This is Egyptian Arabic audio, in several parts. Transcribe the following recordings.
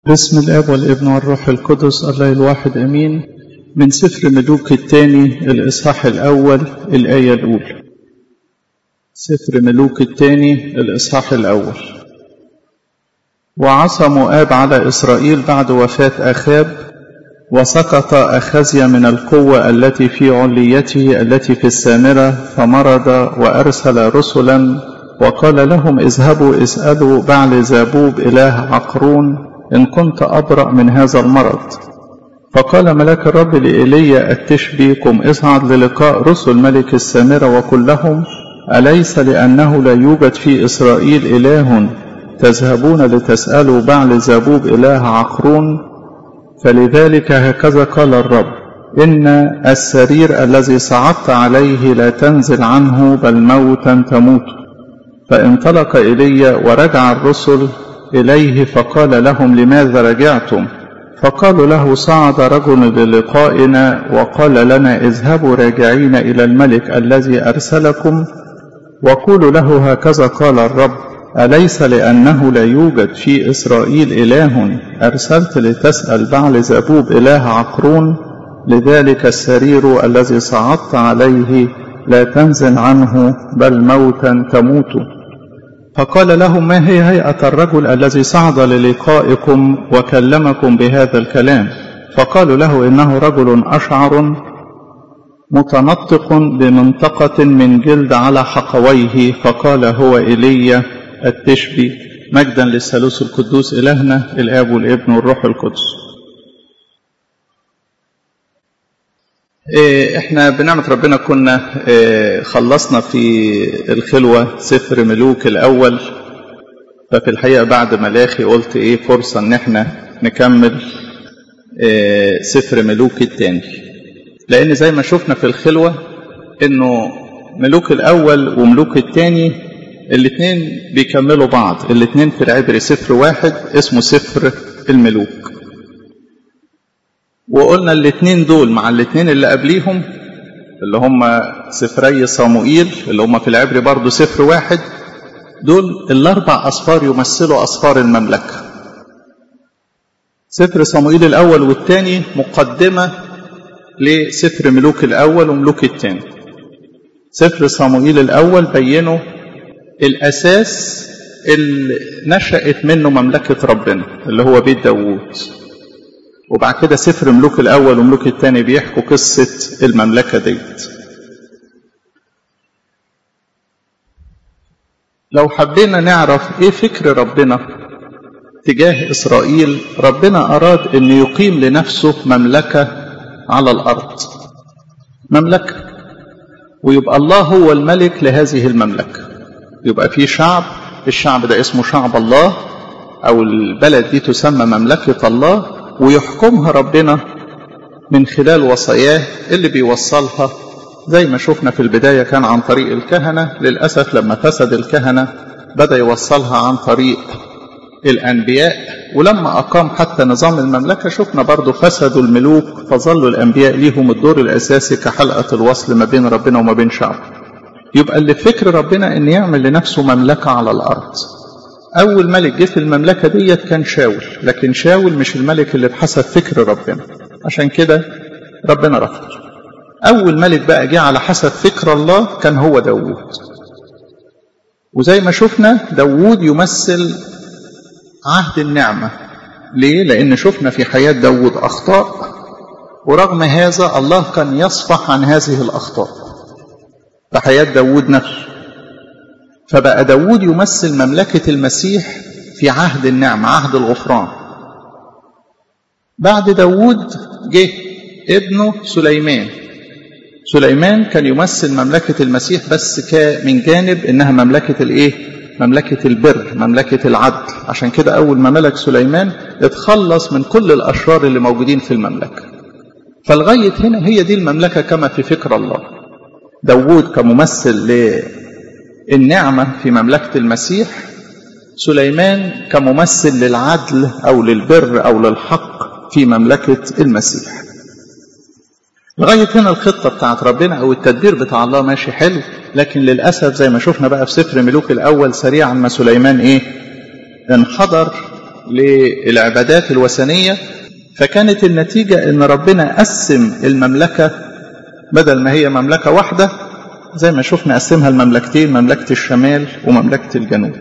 بسم الاب والابن والروح القدس الله الواحد امين من سفر ملوك الثاني الاصحاح الاول الايه الاولى سفر ملوك الثاني الاصحاح الاول وعصى مؤاب على اسرائيل بعد وفاه اخاب وسقط اخزي من القوه التي في عليته التي في السامره فمرض وارسل رسلا وقال لهم اذهبوا اسالوا بعل زابوب اله عقرون إن كنت أبرأ من هذا المرض فقال ملاك الرب لإيليا التشبي قم اصعد للقاء رسل ملك السامرة وقل لهم أليس لأنه لا يوجد في إسرائيل إله تذهبون لتسألوا بعل زابوب إله عقرون فلذلك هكذا قال الرب إن السرير الذي صعدت عليه لا تنزل عنه بل موتا تموت فانطلق إيليا ورجع الرسل إليه فقال لهم لماذا رجعتم فقالوا له صعد رجل للقائنا وقال لنا اذهبوا راجعين إلى الملك الذي أرسلكم وقولوا له هكذا قال الرب أليس لأنه لا يوجد في إسرائيل إله أرسلت لتسأل بعل زبوب إله عقرون لذلك السرير الذي صعدت عليه لا تنزل عنه بل موتا تموت فقال لهم ما هي هيئة الرجل الذي صعد للقائكم وكلمكم بهذا الكلام فقالوا له إنه رجل أشعر متنطق بمنطقة من جلد على حقويه فقال هو إيليا التشبي مجدا للثالوث القدوس إلهنا الآب والابن والروح القدس احنا بنعمة ربنا كنا خلصنا في الخلوة سفر ملوك الأول ففي الحقيقة بعد ملاخي قلت ايه فرصة ان احنا نكمل سفر ملوك الثاني لأن زي ما شفنا في الخلوة انه ملوك الأول وملوك الثاني الاثنين بيكملوا بعض الاثنين في العبري سفر واحد اسمه سفر الملوك وقلنا الاثنين دول مع الاثنين اللي قبليهم اللي هم سفري صموئيل اللي هم في العبري برضه سفر واحد دول الاربع اصفار يمثلوا اصفار المملكه سفر صموئيل الاول والثاني مقدمه لسفر ملوك الاول وملوك الثاني سفر صموئيل الاول بينوا الاساس اللي نشأت منه مملكه ربنا اللي هو بيت داوود وبعد كده سفر ملوك الأول وملوك الثاني بيحكوا قصة المملكة ديت لو حبينا نعرف ايه فكر ربنا تجاه إسرائيل ربنا أراد أن يقيم لنفسه مملكة على الأرض مملكة ويبقى الله هو الملك لهذه المملكة يبقى في شعب الشعب ده اسمه شعب الله أو البلد دي تسمى مملكة الله ويحكمها ربنا من خلال وصاياه اللي بيوصلها زي ما شفنا في البداية كان عن طريق الكهنة للأسف لما فسد الكهنة بدأ يوصلها عن طريق الأنبياء ولما أقام حتى نظام المملكة شفنا برضو فسدوا الملوك فظلوا الأنبياء ليهم الدور الأساسي كحلقة الوصل ما بين ربنا وما بين شعبه يبقى اللي فكر ربنا أن يعمل لنفسه مملكة على الأرض أول ملك جه في المملكة ديت كان شاول لكن شاول مش الملك اللي بحسب فكر ربنا عشان كده ربنا رفض أول ملك بقى جه على حسب فكر الله كان هو داوود وزي ما شفنا داوود يمثل عهد النعمة ليه؟ لأن شفنا في حياة داوود أخطاء ورغم هذا الله كان يصفح عن هذه الأخطاء في حياة داوود نفسه فبقى داود يمثل مملكة المسيح في عهد النعمة عهد الغفران بعد داود جه ابنه سليمان سليمان كان يمثل مملكة المسيح بس من جانب انها مملكة الايه مملكة البر مملكة العدل عشان كده اول ما ملك سليمان اتخلص من كل الاشرار اللي موجودين في المملكة فلغاية هنا هي دي المملكة كما في فكر الله داود كممثل النعمة في مملكة المسيح سليمان كممثل للعدل أو للبر أو للحق في مملكة المسيح لغاية هنا الخطة بتاعت ربنا أو التدبير بتاع الله ماشي حلو لكن للأسف زي ما شفنا بقى في سفر ملوك الأول سريعا ما سليمان إيه انحدر للعبادات الوثنية فكانت النتيجة ان ربنا قسم المملكة بدل ما هي مملكة واحدة زي ما شفنا قسمها المملكتين مملكة الشمال ومملكة الجنوب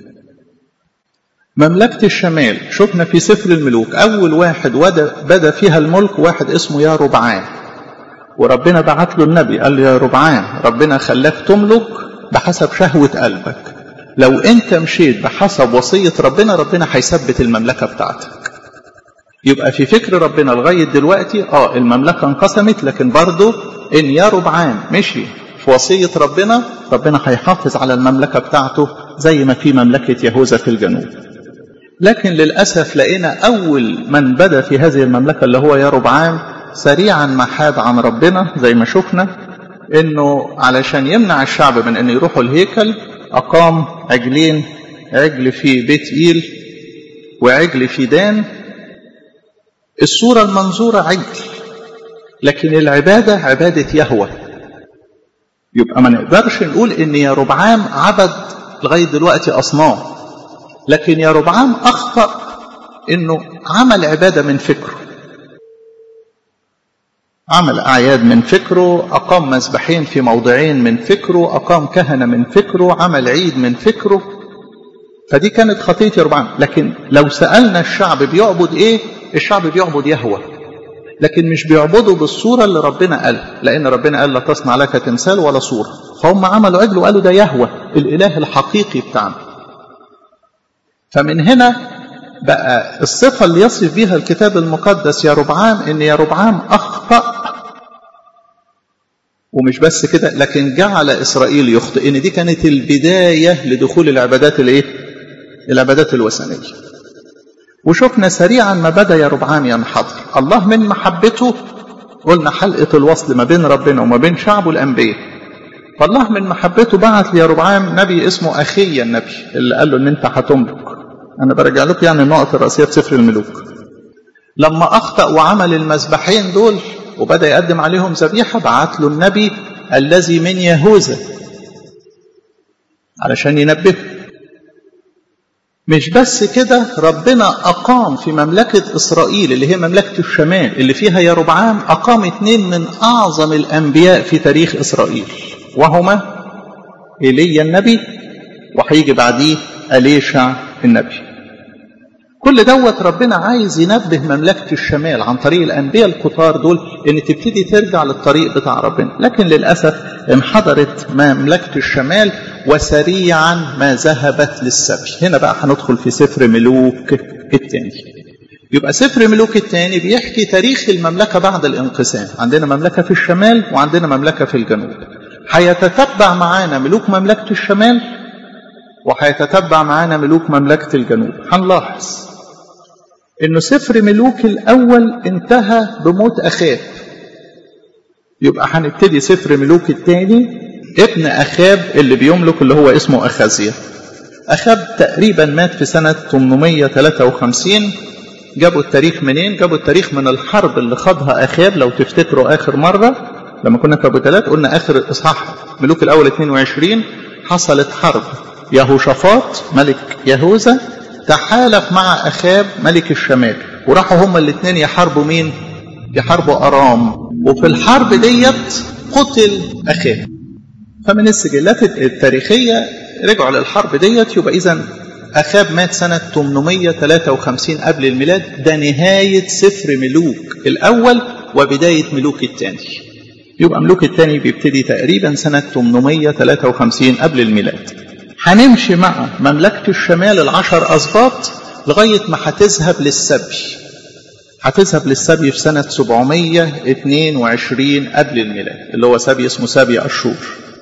مملكة الشمال شفنا في سفر الملوك أول واحد بدأ فيها الملك واحد اسمه يا ربعان وربنا بعت له النبي قال له يا ربعان ربنا خلاك تملك بحسب شهوة قلبك لو انت مشيت بحسب وصية ربنا ربنا هيثبت المملكة بتاعتك يبقى في فكر ربنا لغاية دلوقتي اه المملكة انقسمت لكن برضه ان يا ربعان مشي في وصية ربنا ربنا هيحافظ على المملكة بتاعته زي ما في مملكة يهوذا في الجنوب لكن للأسف لقينا أول من بدأ في هذه المملكة اللي هو يا ربعان سريعا ما حاد عن ربنا زي ما شفنا انه علشان يمنع الشعب من ان يروحوا الهيكل اقام عجلين عجل في بيت ايل وعجل في دان الصورة المنظورة عجل لكن العبادة عبادة يهوى يبقى ما نقدرش نقول ان يا ربعام عبد لغاية دلوقتي أصنام لكن يا ربعام أخطأ انه عمل عبادة من فكره عمل أعياد من فكره أقام مذبحين في موضعين من فكره أقام كهنة من فكره عمل عيد من فكره فدي كانت خطية يربعام لكن لو سألنا الشعب بيعبد إيه الشعب بيعبد يهوى لكن مش بيعبدوا بالصورة اللي ربنا قال لأن ربنا قال لا تصنع لك تمثال ولا صورة فهم عملوا عجل وقالوا ده يهوى الإله الحقيقي بتاعنا فمن هنا بقى الصفة اللي يصف بها الكتاب المقدس يا ربعام ان يا ربعام اخطأ ومش بس كده لكن جعل اسرائيل يخطئ ان دي كانت البداية لدخول العبادات الايه العبادات الوثنية وشفنا سريعا ما بدا يا ربعام ينحضر الله من محبته قلنا حلقة الوصل ما بين ربنا وما بين شعبه الأنبياء فالله من محبته بعت ليا ربعام نبي اسمه أخي النبي اللي قال له إن أنت هتملك أنا برجع لكم يعني النقط الرئيسية في سفر الملوك لما أخطأ وعمل المذبحين دول وبدأ يقدم عليهم ذبيحة بعت له النبي الذي من يهوذا علشان ينبهه مش بس كده ربنا أقام في مملكة إسرائيل اللي هي مملكة الشمال اللي فيها يربعام أقام اثنين من أعظم الأنبياء في تاريخ إسرائيل وهما إيليا النبي وهيجي بعديه أليشع النبي كل دوت ربنا عايز ينبه مملكة الشمال عن طريق الأنبياء الكتار دول إن تبتدي ترجع للطريق بتاع ربنا لكن للأسف انحدرت مملكة الشمال وسريعا ما ذهبت للسبي هنا بقى هندخل في سفر ملوك الثاني يبقى سفر ملوك الثاني بيحكي تاريخ المملكة بعد الانقسام عندنا مملكة في الشمال وعندنا مملكة في الجنوب هيتتبع معانا ملوك مملكة الشمال وهيتتبع معانا ملوك مملكة الجنوب هنلاحظ انه سفر ملوك الاول انتهى بموت اخاب يبقى هنبتدي سفر ملوك الثاني ابن اخاب اللي بيملك اللي هو اسمه اخازيا اخاب تقريبا مات في سنة 853 جابوا التاريخ منين جابوا التاريخ من الحرب اللي خاضها اخاب لو تفتكروا اخر مرة لما كنا في ابو ثلاث قلنا اخر الاصحاح ملوك الاول 22 حصلت حرب يهوشافاط ملك يهوذا تحالف مع اخاب ملك الشمال وراحوا هما الاثنين يحاربوا مين يحاربوا ارام وفي الحرب ديت قتل اخاب فمن السجلات التاريخيه رجعوا للحرب ديت يبقى اذا اخاب مات سنه 853 قبل الميلاد ده نهايه سفر ملوك الاول وبدايه ملوك الثاني يبقى ملوك الثاني بيبتدي تقريبا سنه 853 قبل الميلاد هنمشي مع مملكة الشمال العشر أسباط لغاية ما هتذهب للسبي هتذهب للسبي في سنة 722 قبل الميلاد اللي هو سبي اسمه سبي أشور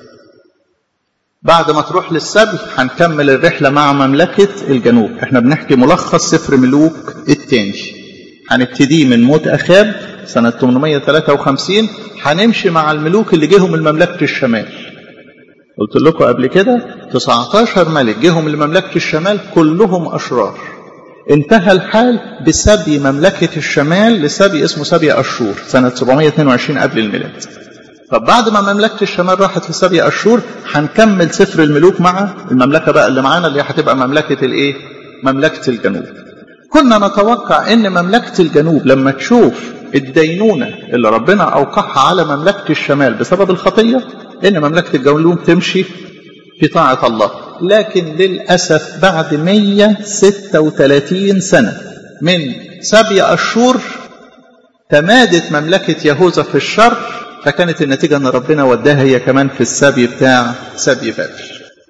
بعد ما تروح للسبي هنكمل الرحلة مع مملكة الجنوب احنا بنحكي ملخص سفر ملوك التاني هنبتدي من موت أخاب سنة 853 هنمشي مع الملوك اللي جيهم المملكة الشمال قلت لكم قبل كده 19 ملك جيهم لمملكة الشمال كلهم أشرار انتهى الحال بسبي مملكة الشمال لسبي اسمه سبي أشور سنة 722 قبل الميلاد طب بعد ما مملكة الشمال راحت لسبي أشور هنكمل سفر الملوك مع المملكة بقى اللي معانا اللي هتبقى مملكة الايه مملكة الجنوب كنا نتوقع ان مملكة الجنوب لما تشوف الدينونة اللي ربنا اوقعها على مملكة الشمال بسبب الخطية ان مملكة الجنوب تمشي في طاعة الله لكن للأسف بعد 136 سنة من سبي أشور تمادت مملكة يهوذا في الشر فكانت النتيجة أن ربنا وداها هي كمان في السبي بتاع سبي بابل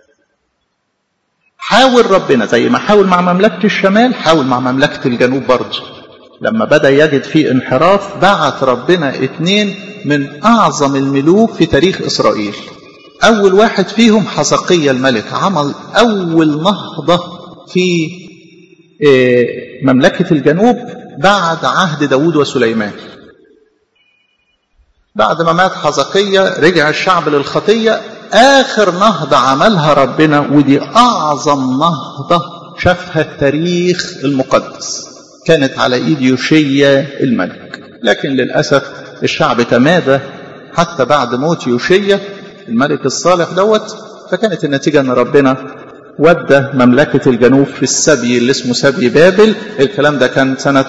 حاول ربنا زي ما حاول مع مملكة الشمال حاول مع مملكة الجنوب برضه لما بدأ يجد فيه انحراف بعت ربنا اتنين من أعظم الملوك في تاريخ إسرائيل أول واحد فيهم حزقية الملك عمل أول نهضة في مملكة الجنوب بعد عهد داود وسليمان بعد ما مات حزقية رجع الشعب للخطية آخر نهضة عملها ربنا ودي أعظم نهضة شافها التاريخ المقدس كانت على إيد يوشيا الملك لكن للأسف الشعب تمادى حتى بعد موت يوشيا الملك الصالح دوت فكانت النتيجة أن ربنا ودى مملكة الجنوب في السبي اللي اسمه سبي بابل الكلام ده كان سنة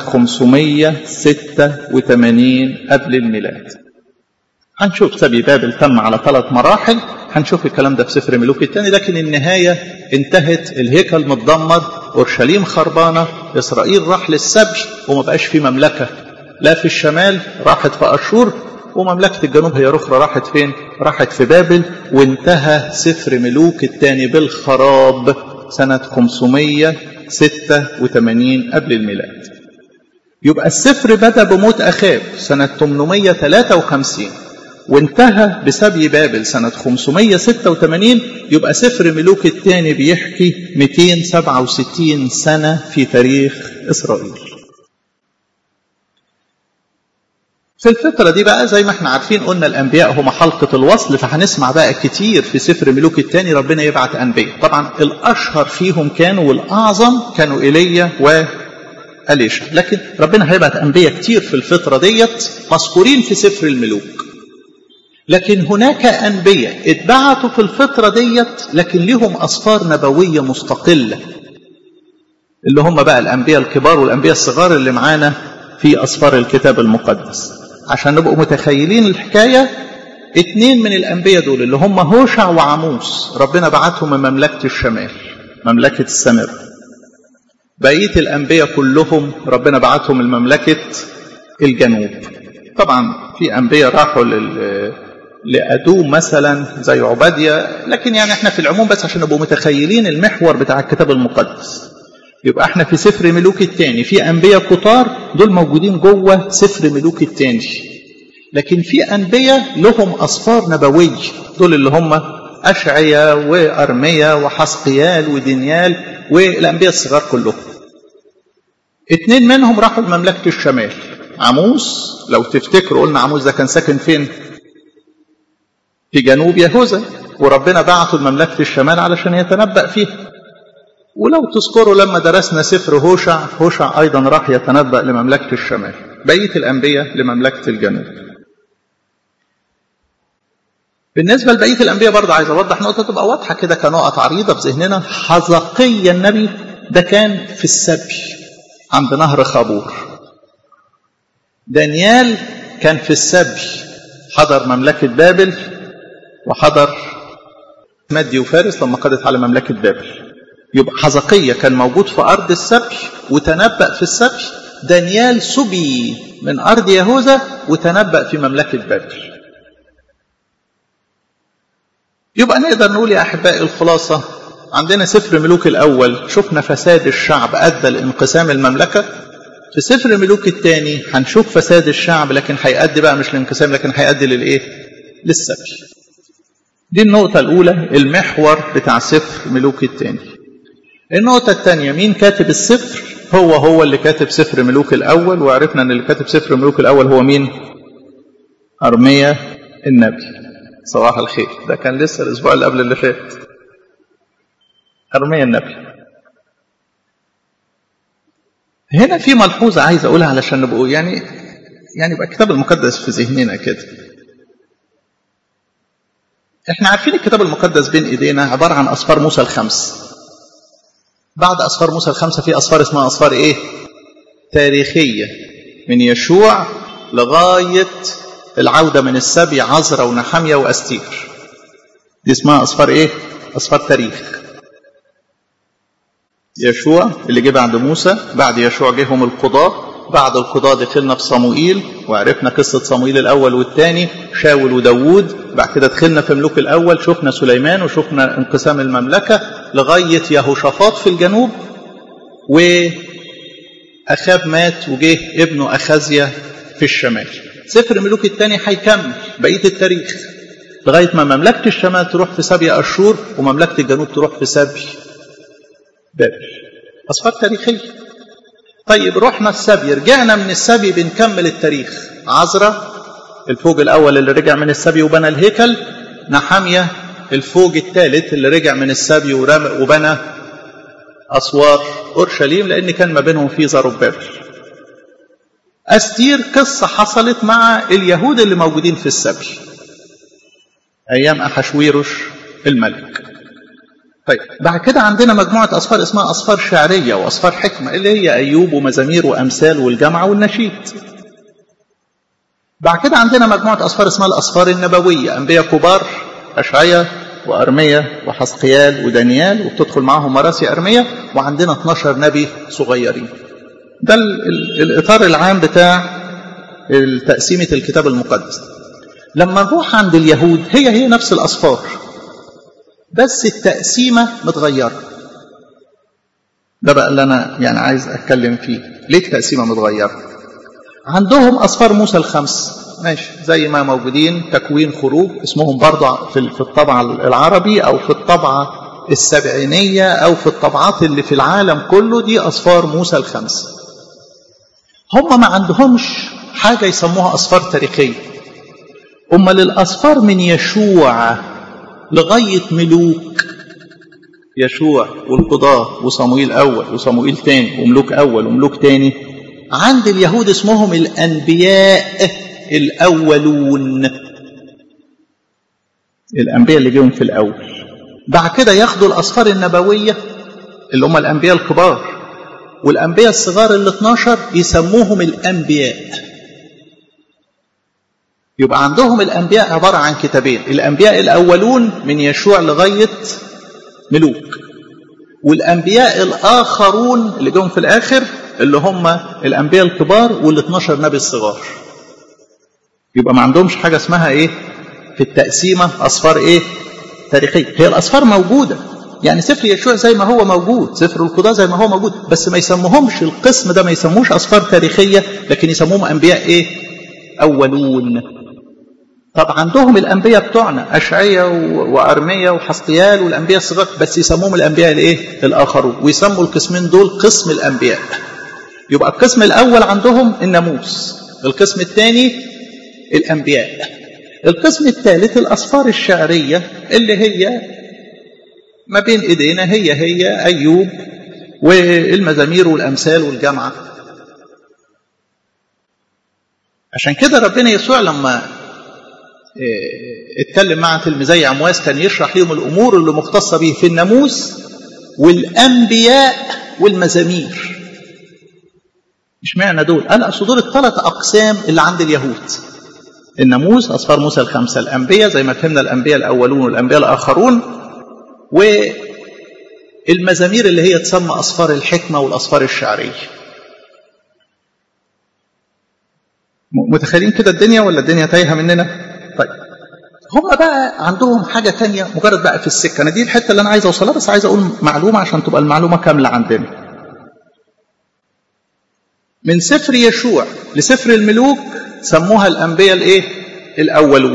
586 قبل الميلاد هنشوف سبي بابل تم على ثلاث مراحل هنشوف الكلام ده في سفر ملوك الثاني لكن النهاية انتهت الهيكل متدمر أورشليم خربانة إسرائيل راح للسبي وما بقاش في مملكة لا في الشمال راحت في أشور ومملكة الجنوب هي أخرى راحت فين؟ راحت في بابل وانتهى سفر ملوك الثاني بالخراب سنة 586 قبل الميلاد. يبقى السفر بدأ بموت أخاب سنة 853 وانتهى بسبي بابل سنة 586 يبقى سفر ملوك الثاني بيحكي 267 سنة في تاريخ إسرائيل. في الفترة دي بقى زي ما احنا عارفين قلنا الأنبياء هم حلقة الوصل فهنسمع بقى كتير في سفر ملوك الثاني ربنا يبعت أنبياء طبعا الأشهر فيهم كانوا والأعظم كانوا إيليا وأليشا لكن ربنا هيبعت أنبياء كتير في الفترة ديت مذكورين في سفر الملوك لكن هناك أنبياء اتبعتوا في الفترة ديت لكن لهم أسفار نبوية مستقلة اللي هم بقى الأنبياء الكبار والأنبياء الصغار اللي معانا في أسفار الكتاب المقدس عشان نبقوا متخيلين الحكاية اتنين من الأنبياء دول اللي هم هوشع وعموس ربنا بعتهم من مملكة الشمال مملكة السمر بقية الأنبياء كلهم ربنا بعتهم من مملكة الجنوب طبعا في أنبياء راحوا لل لأدوم مثلا زي عبادية لكن يعني احنا في العموم بس عشان نبقوا متخيلين المحور بتاع الكتاب المقدس يبقى احنا في سفر ملوك الثاني في انبياء كتار دول موجودين جوه سفر ملوك الثاني لكن في انبياء لهم اسفار نبويه دول اللي هم اشعيا وارميا وحسقيال ودانيال والانبياء الصغار كلهم اتنين منهم راحوا لمملكه الشمال عموس لو تفتكروا قلنا عموس ده كان ساكن فين في جنوب يهوذا وربنا بعته لمملكه الشمال علشان يتنبأ فيها ولو تذكروا لما درسنا سفر هوشع هوشع أيضا راح يتنبأ لمملكة الشمال بقية الأنبياء لمملكة الجنوب بالنسبة لبقية الأنبياء برضه عايز أوضح نقطة تبقى واضحة كده كنقط عريضة في ذهننا حزقية النبي ده كان في السبي عند نهر خابور دانيال كان في السبي حضر مملكة بابل وحضر مادي وفارس لما قضت على مملكة بابل يبقى حزقية كان موجود في أرض السبي وتنبأ في السبي دانيال سبي من أرض يهوذا وتنبأ في مملكة بابل يبقى نقدر نقول يا أحبائي الخلاصة عندنا سفر ملوك الأول شفنا فساد الشعب أدى لانقسام المملكة في سفر ملوك الثاني هنشوف فساد الشعب لكن هيأدي بقى مش للانقسام لكن هيأدي للإيه؟ للسبي دي النقطة الأولى المحور بتاع سفر ملوك الثاني النقطة الثانية مين كاتب السفر هو هو اللي كاتب سفر ملوك الأول وعرفنا أن اللي كاتب سفر ملوك الأول هو مين أرميا النبي صباح الخير ده كان لسه الأسبوع اللي قبل اللي فات أرميا النبي هنا في ملحوظة عايز أقولها علشان نبقوا يعني يعني يبقى الكتاب المقدس في ذهننا كده احنا عارفين الكتاب المقدس بين ايدينا عبارة عن أسفار موسى الخمس بعد أسفار موسى الخمسة في أسفار اسمها أسفار إيه؟ تاريخية من يشوع لغاية العودة من السبي عزرة ونحمية وأستير دي اسمها أصفار إيه؟ أصفار تاريخ يشوع اللي جه بعد موسى بعد يشوع جيهم القضاة بعد القضاة دخلنا في صموئيل وعرفنا قصة صموئيل الأول والثاني شاول وداوود بعد كده دخلنا في ملوك الأول شفنا سليمان وشفنا انقسام المملكة لغاية يهوشافاط في الجنوب وأخاب مات وجه ابنه أخازيا في الشمال سفر ملوك الثاني هيكمل بقية التاريخ لغاية ما مملكة الشمال تروح في سبي أشور ومملكة الجنوب تروح في سبي بابل أصفار تاريخية طيب رحنا السبي رجعنا من السبي بنكمل التاريخ عزرة الفوج الأول اللي رجع من السبي وبنى الهيكل نحامية الفوج الثالث اللي رجع من السبي وبنى أسوار أورشليم لأن كان ما بينهم في زربابل أستير قصة حصلت مع اليهود اللي موجودين في السبي أيام أحشويرش الملك طيب بعد كده عندنا مجموعة أصفار اسمها أصفار شعرية وأصفار حكمة اللي هي أيوب ومزامير وأمثال والجامعة والنشيد بعد كده عندنا مجموعة أصفار اسمها الأصفار النبوية أنبياء كبار أشعية وأرمية وحسقيال ودانيال وبتدخل معاهم مراسي أرمية وعندنا 12 نبي صغيرين ده الإطار العام بتاع تقسيمة الكتاب المقدس لما نروح عند اليهود هي هي نفس الأصفار بس التقسيمة متغيرة ده بقى اللي أنا يعني عايز أتكلم فيه ليه التقسيمة متغيرة عندهم أصفار موسى الخمس ماشي زي ما موجودين تكوين خروج اسمهم برضه في الطبعة العربي أو في الطبعة السبعينية أو في الطبعات اللي في العالم كله دي أصفار موسى الخمس هم ما عندهمش حاجة يسموها أصفار تاريخية أمال الأصفار من يشوع لغاية ملوك يشوع والقضاة وصموئيل أول وصموئيل تاني وملوك أول وملوك تاني عند اليهود اسمهم الأنبياء الأولون الأنبياء اللي جيهم في الأول بعد كده ياخدوا الأصفار النبوية اللي هم الأنبياء الكبار والأنبياء الصغار ال 12 يسموهم الأنبياء يبقى عندهم الأنبياء عبارة عن كتابين الأنبياء الأولون من يشوع لغاية ملوك والأنبياء الآخرون اللي جم في الآخر اللي هم الأنبياء الكبار وال 12 نبي الصغار يبقى ما عندهمش حاجة اسمها إيه في التقسيمة أصفار إيه تاريخية هي الأصفار موجودة يعني سفر يشوع زي ما هو موجود سفر القضاء زي ما هو موجود بس ما يسموهمش القسم ده ما يسموش أصفار تاريخية لكن يسموهم أنبياء إيه أولون طب عندهم الأنبياء بتوعنا أشعية وأرمية وحسقيال والأنبياء الصغار بس يسموهم الأنبياء الإيه الآخرون ويسموا القسمين دول قسم الأنبياء يبقى القسم الأول عندهم الناموس القسم الثاني الأنبياء القسم الثالث الأصفار الشعرية اللي هي ما بين إيدينا هي هي أيوب والمزامير والأمثال والجامعة عشان كده ربنا يسوع لما اتكلم مع تلميذي عمواس كان يشرح لهم الأمور اللي مختصة به في الناموس والأنبياء والمزامير مش معنى دول أنا أقصد دول الثلاث أقسام اللي عند اليهود الناموس أصفار موسى الخمسة الأنبياء زي ما فهمنا الأنبياء الأولون والأنبياء الآخرون والمزامير اللي هي تسمى أصفار الحكمة والأصفار الشعرية متخيلين كده الدنيا ولا الدنيا تايهة مننا طيب هم بقى عندهم حاجة تانية مجرد بقى في السكة أنا دي الحتة اللي أنا عايز أوصلها بس عايز أقول معلومة عشان تبقى المعلومة كاملة عندنا من سفر يشوع لسفر الملوك سموها الأنبياء الإيه؟ الأولون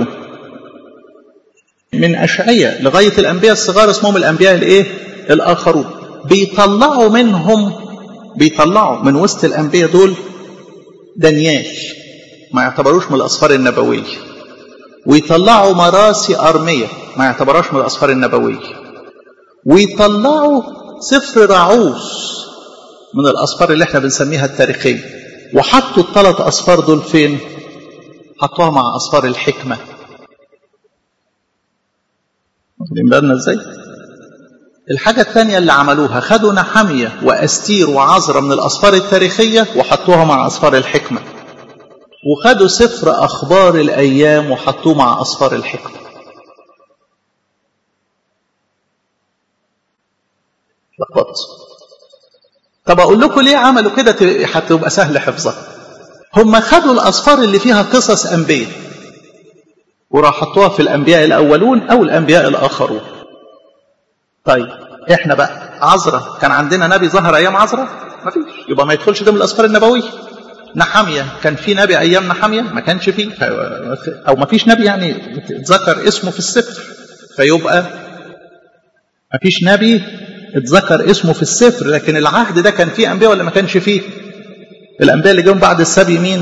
من أشعية لغاية الأنبياء الصغار اسمهم الأنبياء الإيه؟ الآخرون بيطلعوا منهم بيطلعوا من وسط الأنبياء دول دانيال ما يعتبروش من الأصفار النبوية ويطلعوا مراسي أرمية ما يعتبروش من الأصفار النبوية ويطلعوا سفر رعوس من الأصفار اللي احنا بنسميها التاريخية وحطوا الثلاث أصفار دول فين حطوها مع أصفار الحكمة واخدين بالنا ازاي الحاجة الثانية اللي عملوها خدوا نحمية وأستير وعزرة من الأسفار التاريخية وحطوها مع أسفار الحكمة وخدوا سفر أخبار الأيام وحطوه مع أسفار الحكمة لخبطت طب أقول لكم ليه عملوا كده هتبقى سهل حفظها هم خدوا الأسفار اللي فيها قصص أنبياء وراح حطوها في الأنبياء الأولون أو الأنبياء الآخرون طيب احنا بقى عذرة كان عندنا نبي ظهر ايام عذرة ما فيش يبقى ما يدخلش ضمن الاسفار النبويه نحاميه كان في نبي ايام نحاميه ما كانش فيه او ما فيش نبي يعني اتذكر اسمه في السفر فيبقى ما فيش نبي اتذكر اسمه في السفر لكن العهد ده كان فيه انبياء ولا ما كانش فيه الانبياء اللي جم بعد السبي مين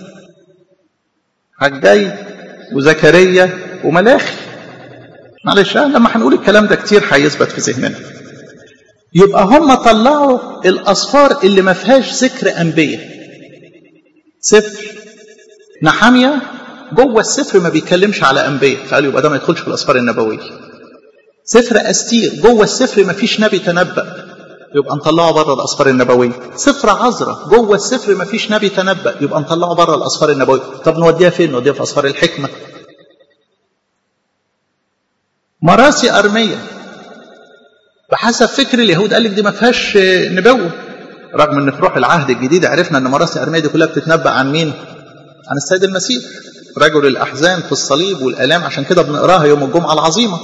حجاي وزكريا وملاخي معلش لما هنقول الكلام ده كتير هيثبت في ذهننا يبقى هم طلعوا الأصفار اللي ما فيهاش ذكر أنبياء سفر نحامية جوه السفر ما بيتكلمش على أنبياء فقالوا يبقى ده ما يدخلش في الأسفار النبوية سفر أستير جوه السفر ما فيش نبي تنبأ يبقى نطلعه بره الأسفار النبوية سفر عذرة جوه السفر ما فيش نبي تنبأ يبقى نطلعه بره الأسفار النبوية طب نوديها فين نوديها في أسفار الحكمة مراسي أرمية بحسب فكر اليهود قال لك دي ما فيهاش نبوة رغم ان في روح العهد الجديد عرفنا ان مراسي أرمية دي كلها بتتنبأ عن مين؟ عن السيد المسيح رجل الأحزان في الصليب والآلام عشان كده بنقراها يوم الجمعة العظيمة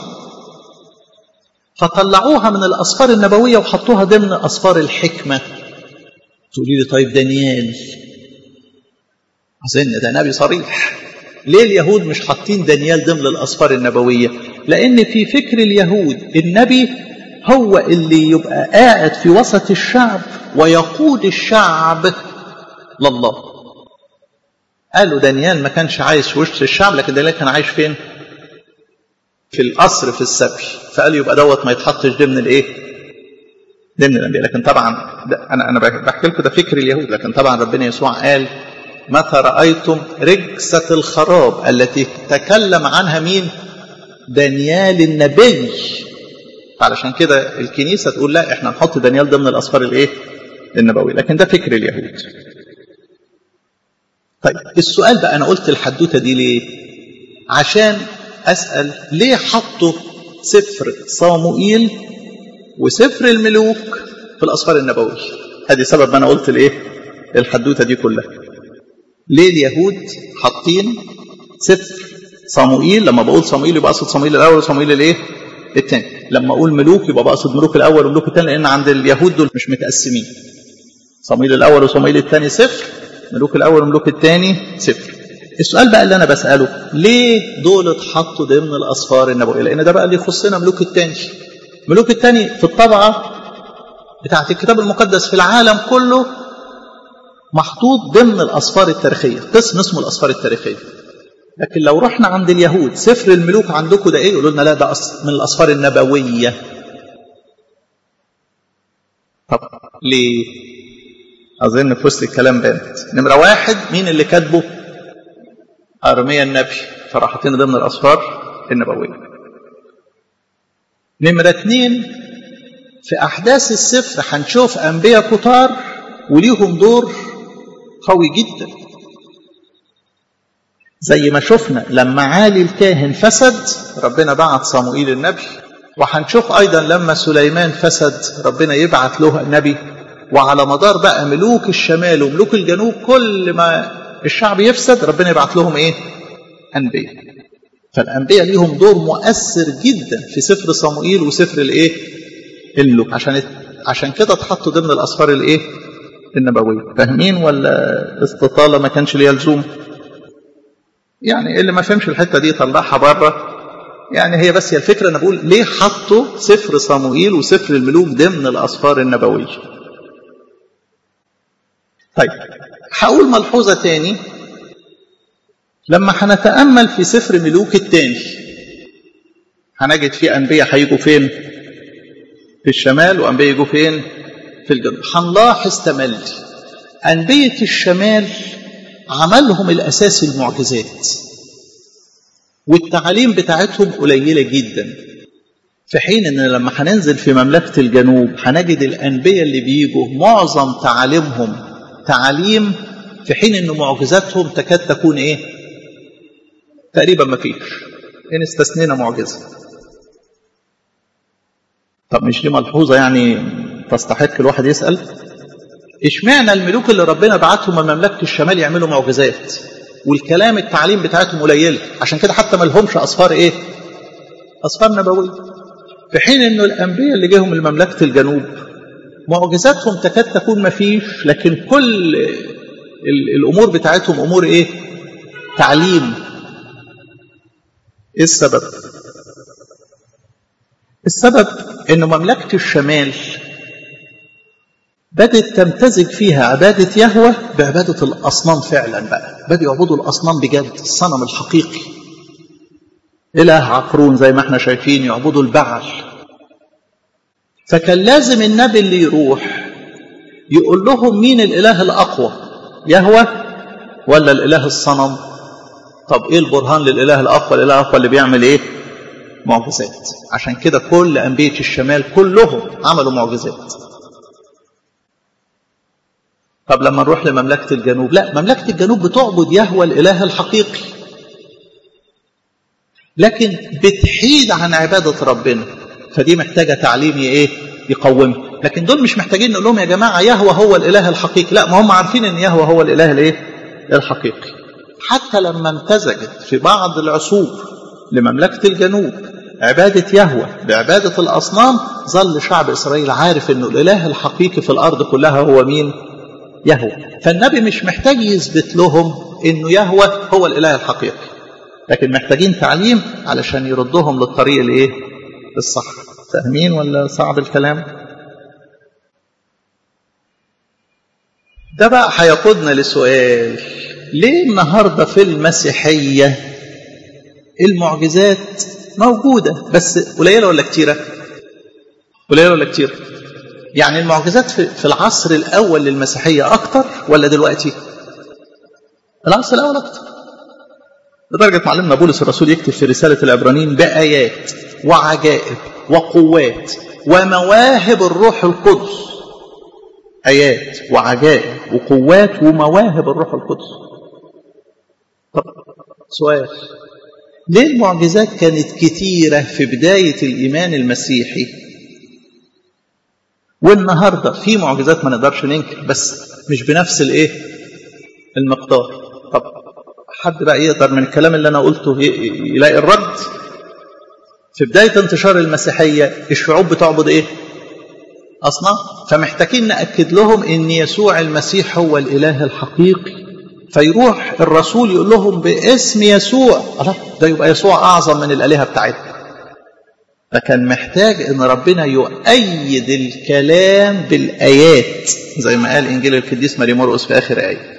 فطلعوها من الأسفار النبوية وحطوها ضمن أسفار الحكمة تقولي لي طيب دانيال أظن ده نبي صريح ليه اليهود مش حاطين دانيال ضمن الأسفار النبوية لأن في فكر اليهود النبي هو اللي يبقى قاعد في وسط الشعب ويقود الشعب لله قالوا دانيال ما كانش عايش في وسط الشعب لكن دانيال كان عايش فين في القصر في السبي فقالوا يبقى دوت ما يتحطش ضمن الايه ضمن الانبياء لكن طبعا انا انا بحكي لكم ده فكر اليهود لكن طبعا ربنا يسوع قال متى رأيتم رجسة الخراب التي تكلم عنها مين دانيال النبي علشان كده الكنيسة تقول لا احنا نحط دانيال ضمن الأسفار الايه النبوي لكن ده فكر اليهود طيب السؤال بقى أنا قلت الحدوتة دي ليه عشان أسأل ليه حطوا سفر صاموئيل وسفر الملوك في الأسفار النبوية هذه سبب ما أنا قلت الايه الحدوتة دي كلها ليه اليهود حاطين سفر صموئيل لما بقول صموئيل يبقى اقصد صموئيل الاول وصموئيل الايه الثاني لما اقول ملوك يبقى بقصد ملوك الاول وملوك الثاني لان عند اليهود دول مش متقسمين صموئيل الاول وصموئيل الثاني صفر ملوك الاول وملوك الثاني صفر السؤال بقى اللي انا بساله ليه دول اتحطوا ضمن الاسفار النبويه لان ده بقى اللي يخصنا ملوك الثاني ملوك الثاني في الطبعه بتاعت الكتاب المقدس في العالم كله محطوط ضمن الأسفار التاريخية قسم اسمه الأسفار التاريخية لكن لو رحنا عند اليهود سفر الملوك عندكم ده ايه يقولوا لنا لا ده من الأسفار النبوية طب ليه أظن في وسط الكلام بانت نمرة واحد مين اللي كاتبه أرميا النبي فراحتين ضمن الأسفار النبوية نمرة اتنين في أحداث السفر هنشوف أنبياء كتار وليهم دور قوي جدا زي ما شفنا لما عالي الكاهن فسد ربنا بعت صموئيل النبي وهنشوف ايضا لما سليمان فسد ربنا يبعت له النبي وعلى مدار بقى ملوك الشمال وملوك الجنوب كل ما الشعب يفسد ربنا يبعت لهم ايه انبياء فالانبياء ليهم دور مؤثر جدا في سفر صموئيل وسفر الايه الملوك عشان عشان كده اتحطوا ضمن الاسفار الايه النبوية فاهمين ولا استطالة ما كانش ليها لزوم يعني اللي ما فهمش الحتة دي طلعها بره يعني هي بس هي الفكرة أنا بقول ليه حطوا سفر صموئيل وسفر الملوك ضمن الأسفار النبوية طيب هقول ملحوظة تاني لما هنتأمل في سفر ملوك التاني هنجد فيه أنبياء هيجوا فين في الشمال وأنبياء يجوا فين في الجنوب هنلاحظ تملي أنبية الشمال عملهم الأساسي المعجزات والتعاليم بتاعتهم قليلة جدا في حين ان لما هننزل في مملكة الجنوب هنجد الأنبياء اللي بيجوا معظم تعاليمهم تعاليم في حين ان معجزاتهم تكاد تكون ايه تقريبا ما فيش ان استثنينا معجزة طب مش دي ملحوظة يعني تستحق الواحد يسأل اشمعنى الملوك اللي ربنا بعتهم من مملكة الشمال يعملوا معجزات والكلام التعليم بتاعتهم قليله عشان كده حتى ما لهمش اصفار ايه اصفار نبويه في حين انه الانبياء اللي جاهم من مملكه الجنوب معجزاتهم تكاد تكون ما فيش لكن كل الامور بتاعتهم امور ايه تعليم ايه السبب السبب ان مملكه الشمال بدت تمتزج فيها عبادة يهوه بعبادة الأصنام فعلا بقى بدأوا يعبدوا الأصنام بجد الصنم الحقيقي إله عقرون زي ما احنا شايفين يعبدوا البعل فكان لازم النبي اللي يروح يقول لهم مين الإله الأقوى يهوه ولا الإله الصنم طب إيه البرهان للإله الأقوى الإله الأقوى اللي بيعمل إيه معجزات عشان كده كل أنبياء الشمال كلهم عملوا معجزات طب لما نروح لمملكة الجنوب لا مملكة الجنوب بتعبد يهوى الإله الحقيقي لكن بتحيد عن عبادة ربنا فدي محتاجة تعليم ايه يقومها لكن دول مش محتاجين نقول لهم يا جماعة يهوى هو الإله الحقيقي لا ما هم عارفين ان يهوى هو الإله الايه الحقيقي حتى لما امتزجت في بعض العصور لمملكة الجنوب عبادة يهوى بعبادة الأصنام ظل شعب إسرائيل عارف أنه الإله الحقيقي في الأرض كلها هو مين يهوى فالنبي مش محتاج يثبت لهم انه يهوى هو الاله الحقيقي لكن محتاجين تعليم علشان يردهم للطريق الايه الصح فاهمين ولا صعب الكلام ده بقى هيقودنا لسؤال ليه النهارده في المسيحيه المعجزات موجوده بس قليله ولا كتيره قليله ولا كتيره يعني المعجزات في العصر الأول للمسيحية أكتر ولا دلوقتي العصر الأول أكتر لدرجة معلمنا بولس الرسول يكتب في رسالة العبرانيين بآيات وعجائب وقوات ومواهب الروح القدس آيات وعجائب وقوات ومواهب الروح القدس طب سؤال ليه المعجزات كانت كتيرة في بداية الإيمان المسيحي والنهارده في معجزات ما نقدرش ننكر بس مش بنفس الايه المقدار طب حد بقى يقدر من الكلام اللي انا قلته يلاقي الرد في بدايه انتشار المسيحيه الشعوب بتعبد ايه اصنام فمحتاجين ناكد لهم ان يسوع المسيح هو الاله الحقيقي فيروح الرسول يقول لهم باسم يسوع الله ده يبقى يسوع اعظم من الالهه بتاعتنا فكان محتاج ان ربنا يؤيد الكلام بالايات زي ما قال انجيل القديس ماري مرقس في اخر ايه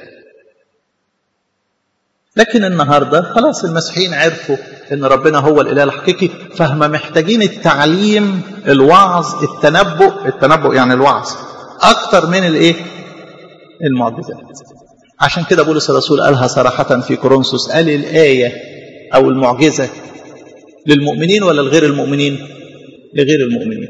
لكن النهارده خلاص المسيحيين عرفوا ان ربنا هو الاله الحقيقي فهم محتاجين التعليم الوعظ التنبؤ التنبؤ يعني الوعظ اكتر من الايه المعجزات عشان كده بولس الرسول قالها صراحه في كورنثوس قال الايه او المعجزه للمؤمنين ولا لغير المؤمنين لغير المؤمنين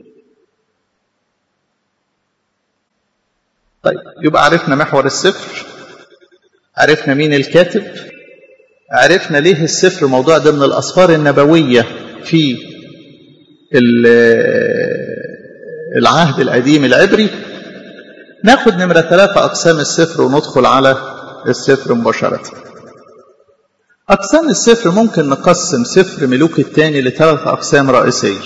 طيب يبقى عرفنا محور السفر عرفنا مين الكاتب عرفنا ليه السفر موضوع ضمن الأسفار النبوية في العهد القديم العبري ناخد نمرة ثلاثة أقسام السفر وندخل على السفر مباشرة أقسام السفر ممكن نقسم سفر ملوك الثاني لثلاث أقسام رئيسية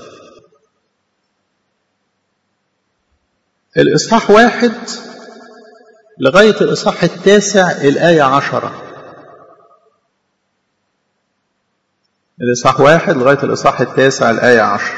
الإصحاح واحد لغاية الإصحاح التاسع الآية عشرة الإصحاح واحد لغاية الإصحاح التاسع الآية عشر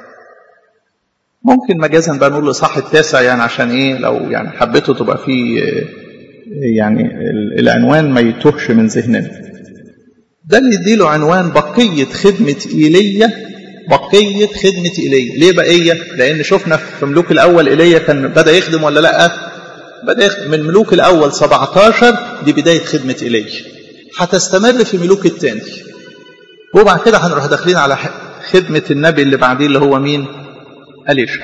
ممكن مجازا بقى نقول الإصحاح التاسع يعني عشان إيه لو يعني حبيته تبقى فيه يعني العنوان ما يتوهش من ذهننا ده اللي يديله عنوان بقية خدمة إيليا بقية خدمة إيليا ليه بقية؟ لأن شفنا في ملوك الأول إيليا كان بدأ يخدم ولا لأ؟ بدأ يخدم من ملوك الأول 17 دي بداية خدمة إيليا هتستمر في ملوك الثاني وبعد كده هنروح داخلين على خدمة النبي اللي بعديه اللي هو مين أليشع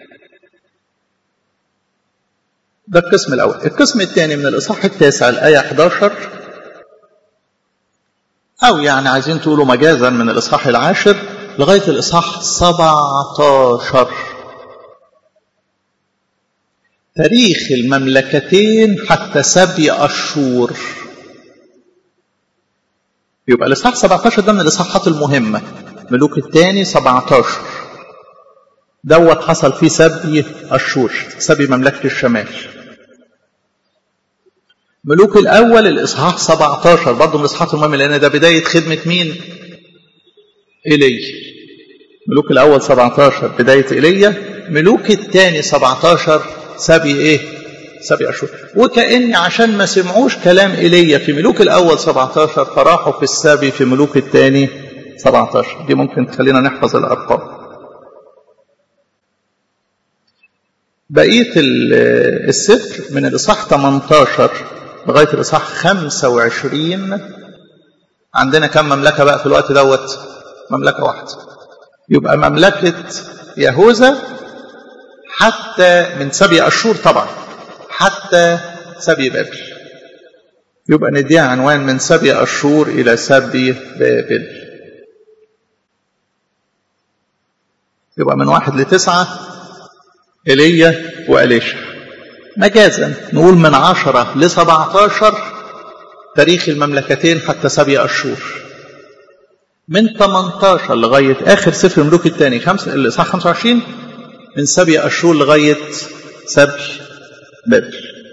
ده القسم الأول القسم الثاني من الإصحاح التاسع الآية 11 أو يعني عايزين تقولوا مجازا من الإصحاح العاشر لغاية الإصحاح 17 تاريخ المملكتين حتى سبي أشور يبقى الإصحاح 17 ده من الإصحاحات المهمة ملوك الثاني 17 دوت حصل فيه سبي أشور سبي مملكة الشمال ملوك الأول الإصحاح 17 برضه من الإصحاحات المهمة لأن ده بداية خدمة مين؟ إيليا ملوك الأول 17 بداية إيليا ملوك الثاني 17 سبي إيه؟ سبي أشهر وكأن عشان ما سمعوش كلام إيليا في ملوك الأول 17 فراحوا في السبي في ملوك الثاني 17 دي ممكن تخلينا نحفظ الأرقام بقية السفر من الإصحاح 18 لغاية الإصحاح 25 عندنا كم مملكة بقى في الوقت دوت مملكة واحدة يبقى مملكة يهوذا حتى من سبي أشور طبعا حتى سبي بابل يبقى نديها عنوان من سبي أشور إلى سبي بابل يبقى من واحد لتسعة إيليا وأليشا مجازا نقول من عشرة لسبعتاشر تاريخ المملكتين حتى سبي أشور من 18 لغاية آخر سفر الملوك الثاني خمس الإصحاح 25 من سبي أشور لغاية سبي بابل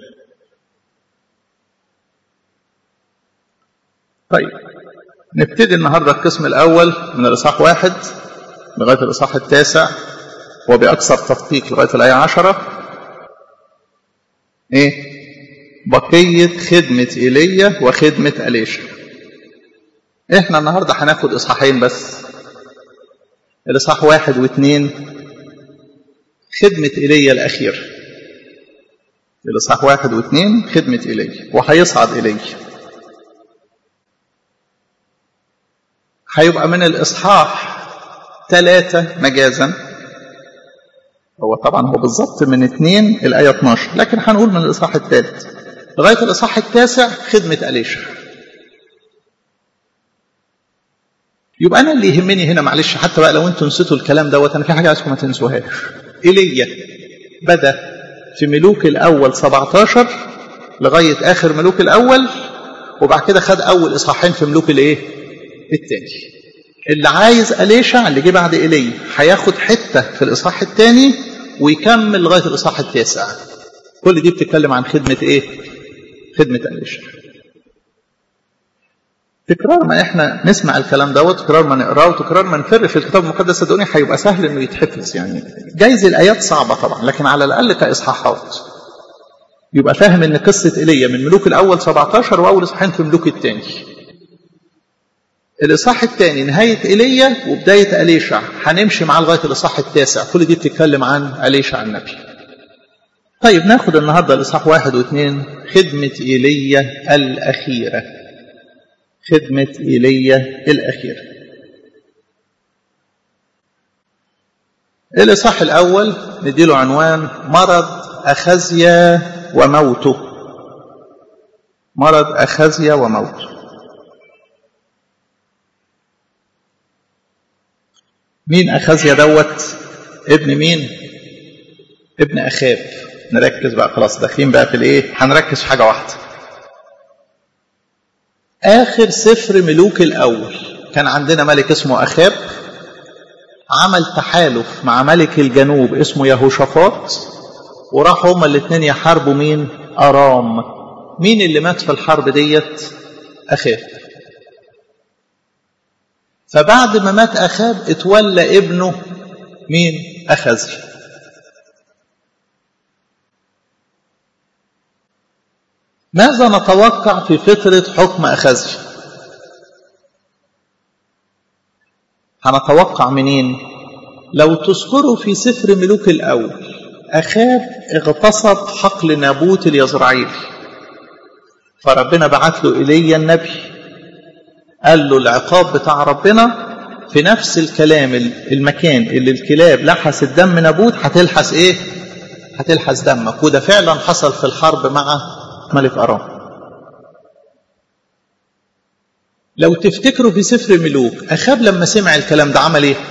طيب نبتدي النهاردة القسم الأول من الإصحاح واحد لغاية الإصحاح التاسع وبأكثر تدقيق لغاية الآية عشرة إيه؟ بقية خدمة إيليا وخدمة أليشا إحنا النهاردة هناخد إصحاحين بس الإصحاح واحد واثنين خدمة إيليا الأخير الإصحاح واحد واثنين خدمة إيليا وهيصعد إيليا هيبقى من الإصحاح ثلاثة مجازا هو طبعا هو بالظبط من اثنين الآية 12 لكن هنقول من الإصحاح الثالث لغاية الإصحاح التاسع خدمة أليشا يبقى أنا اللي يهمني هنا معلش حتى بقى لو أنتوا نسيتوا الكلام دوت أنا في حاجة عايزكم ما تنسوهاش إيليا بدأ في ملوك الأول 17 لغاية آخر ملوك الأول وبعد كده خد أول إصحاحين في ملوك الإيه؟ التاني اللي عايز أليشع اللي جه بعد إيليا هياخد حتة في الإصحاح الثاني ويكمل لغاية الإصحاح التاسع كل دي بتتكلم عن خدمة إيه؟ خدمة أليشع تكرار ما احنا نسمع الكلام دوت تكرار ما نقراه وتكرار ما نفر في الكتاب المقدس صدقوني هيبقى سهل انه يتحفظ يعني جايز الايات صعبه طبعا لكن على الاقل كاصحاحات يبقى فاهم ان قصه ايليا من ملوك الاول 17 واول اصحاحين في ملوك الثاني الاصحاح الثاني نهايه ايليا وبدايه اليشع هنمشي معاه لغايه الاصحاح التاسع كل دي بتتكلم عن اليشع النبي طيب ناخد النهارده الاصحاح واحد واثنين خدمه ايليا الاخيره خدمة إيليا الأخيرة الإصحاح الأول نديله عنوان مرض أخزيا وموته مرض أخزيا وموته مين أخزيا دوت ابن مين ابن أخاب نركز بقى خلاص داخلين بقى في الايه هنركز في حاجة واحدة آخر سفر ملوك الأول كان عندنا ملك اسمه أخاب عمل تحالف مع ملك الجنوب اسمه يهوشافاط وراحوا هما الاثنين يحاربوا مين؟ أرام مين اللي مات في الحرب ديت؟ أخاب فبعد ما مات أخاب اتولى ابنه مين؟ أخزي ماذا نتوقع في فترة حكم أخزي هنتوقع منين لو تذكروا في سفر ملوك الأول أخاب اغتصب حقل نابوت اليزرعيل فربنا بعت له إيليا النبي قال له العقاب بتاع ربنا في نفس الكلام المكان اللي الكلاب لحست دم نابوت هتلحس ايه هتلحس دمك وده فعلا حصل في الحرب مع ملك ارام لو تفتكروا في سفر ملوك اخاب لما سمع الكلام ده عمل ايه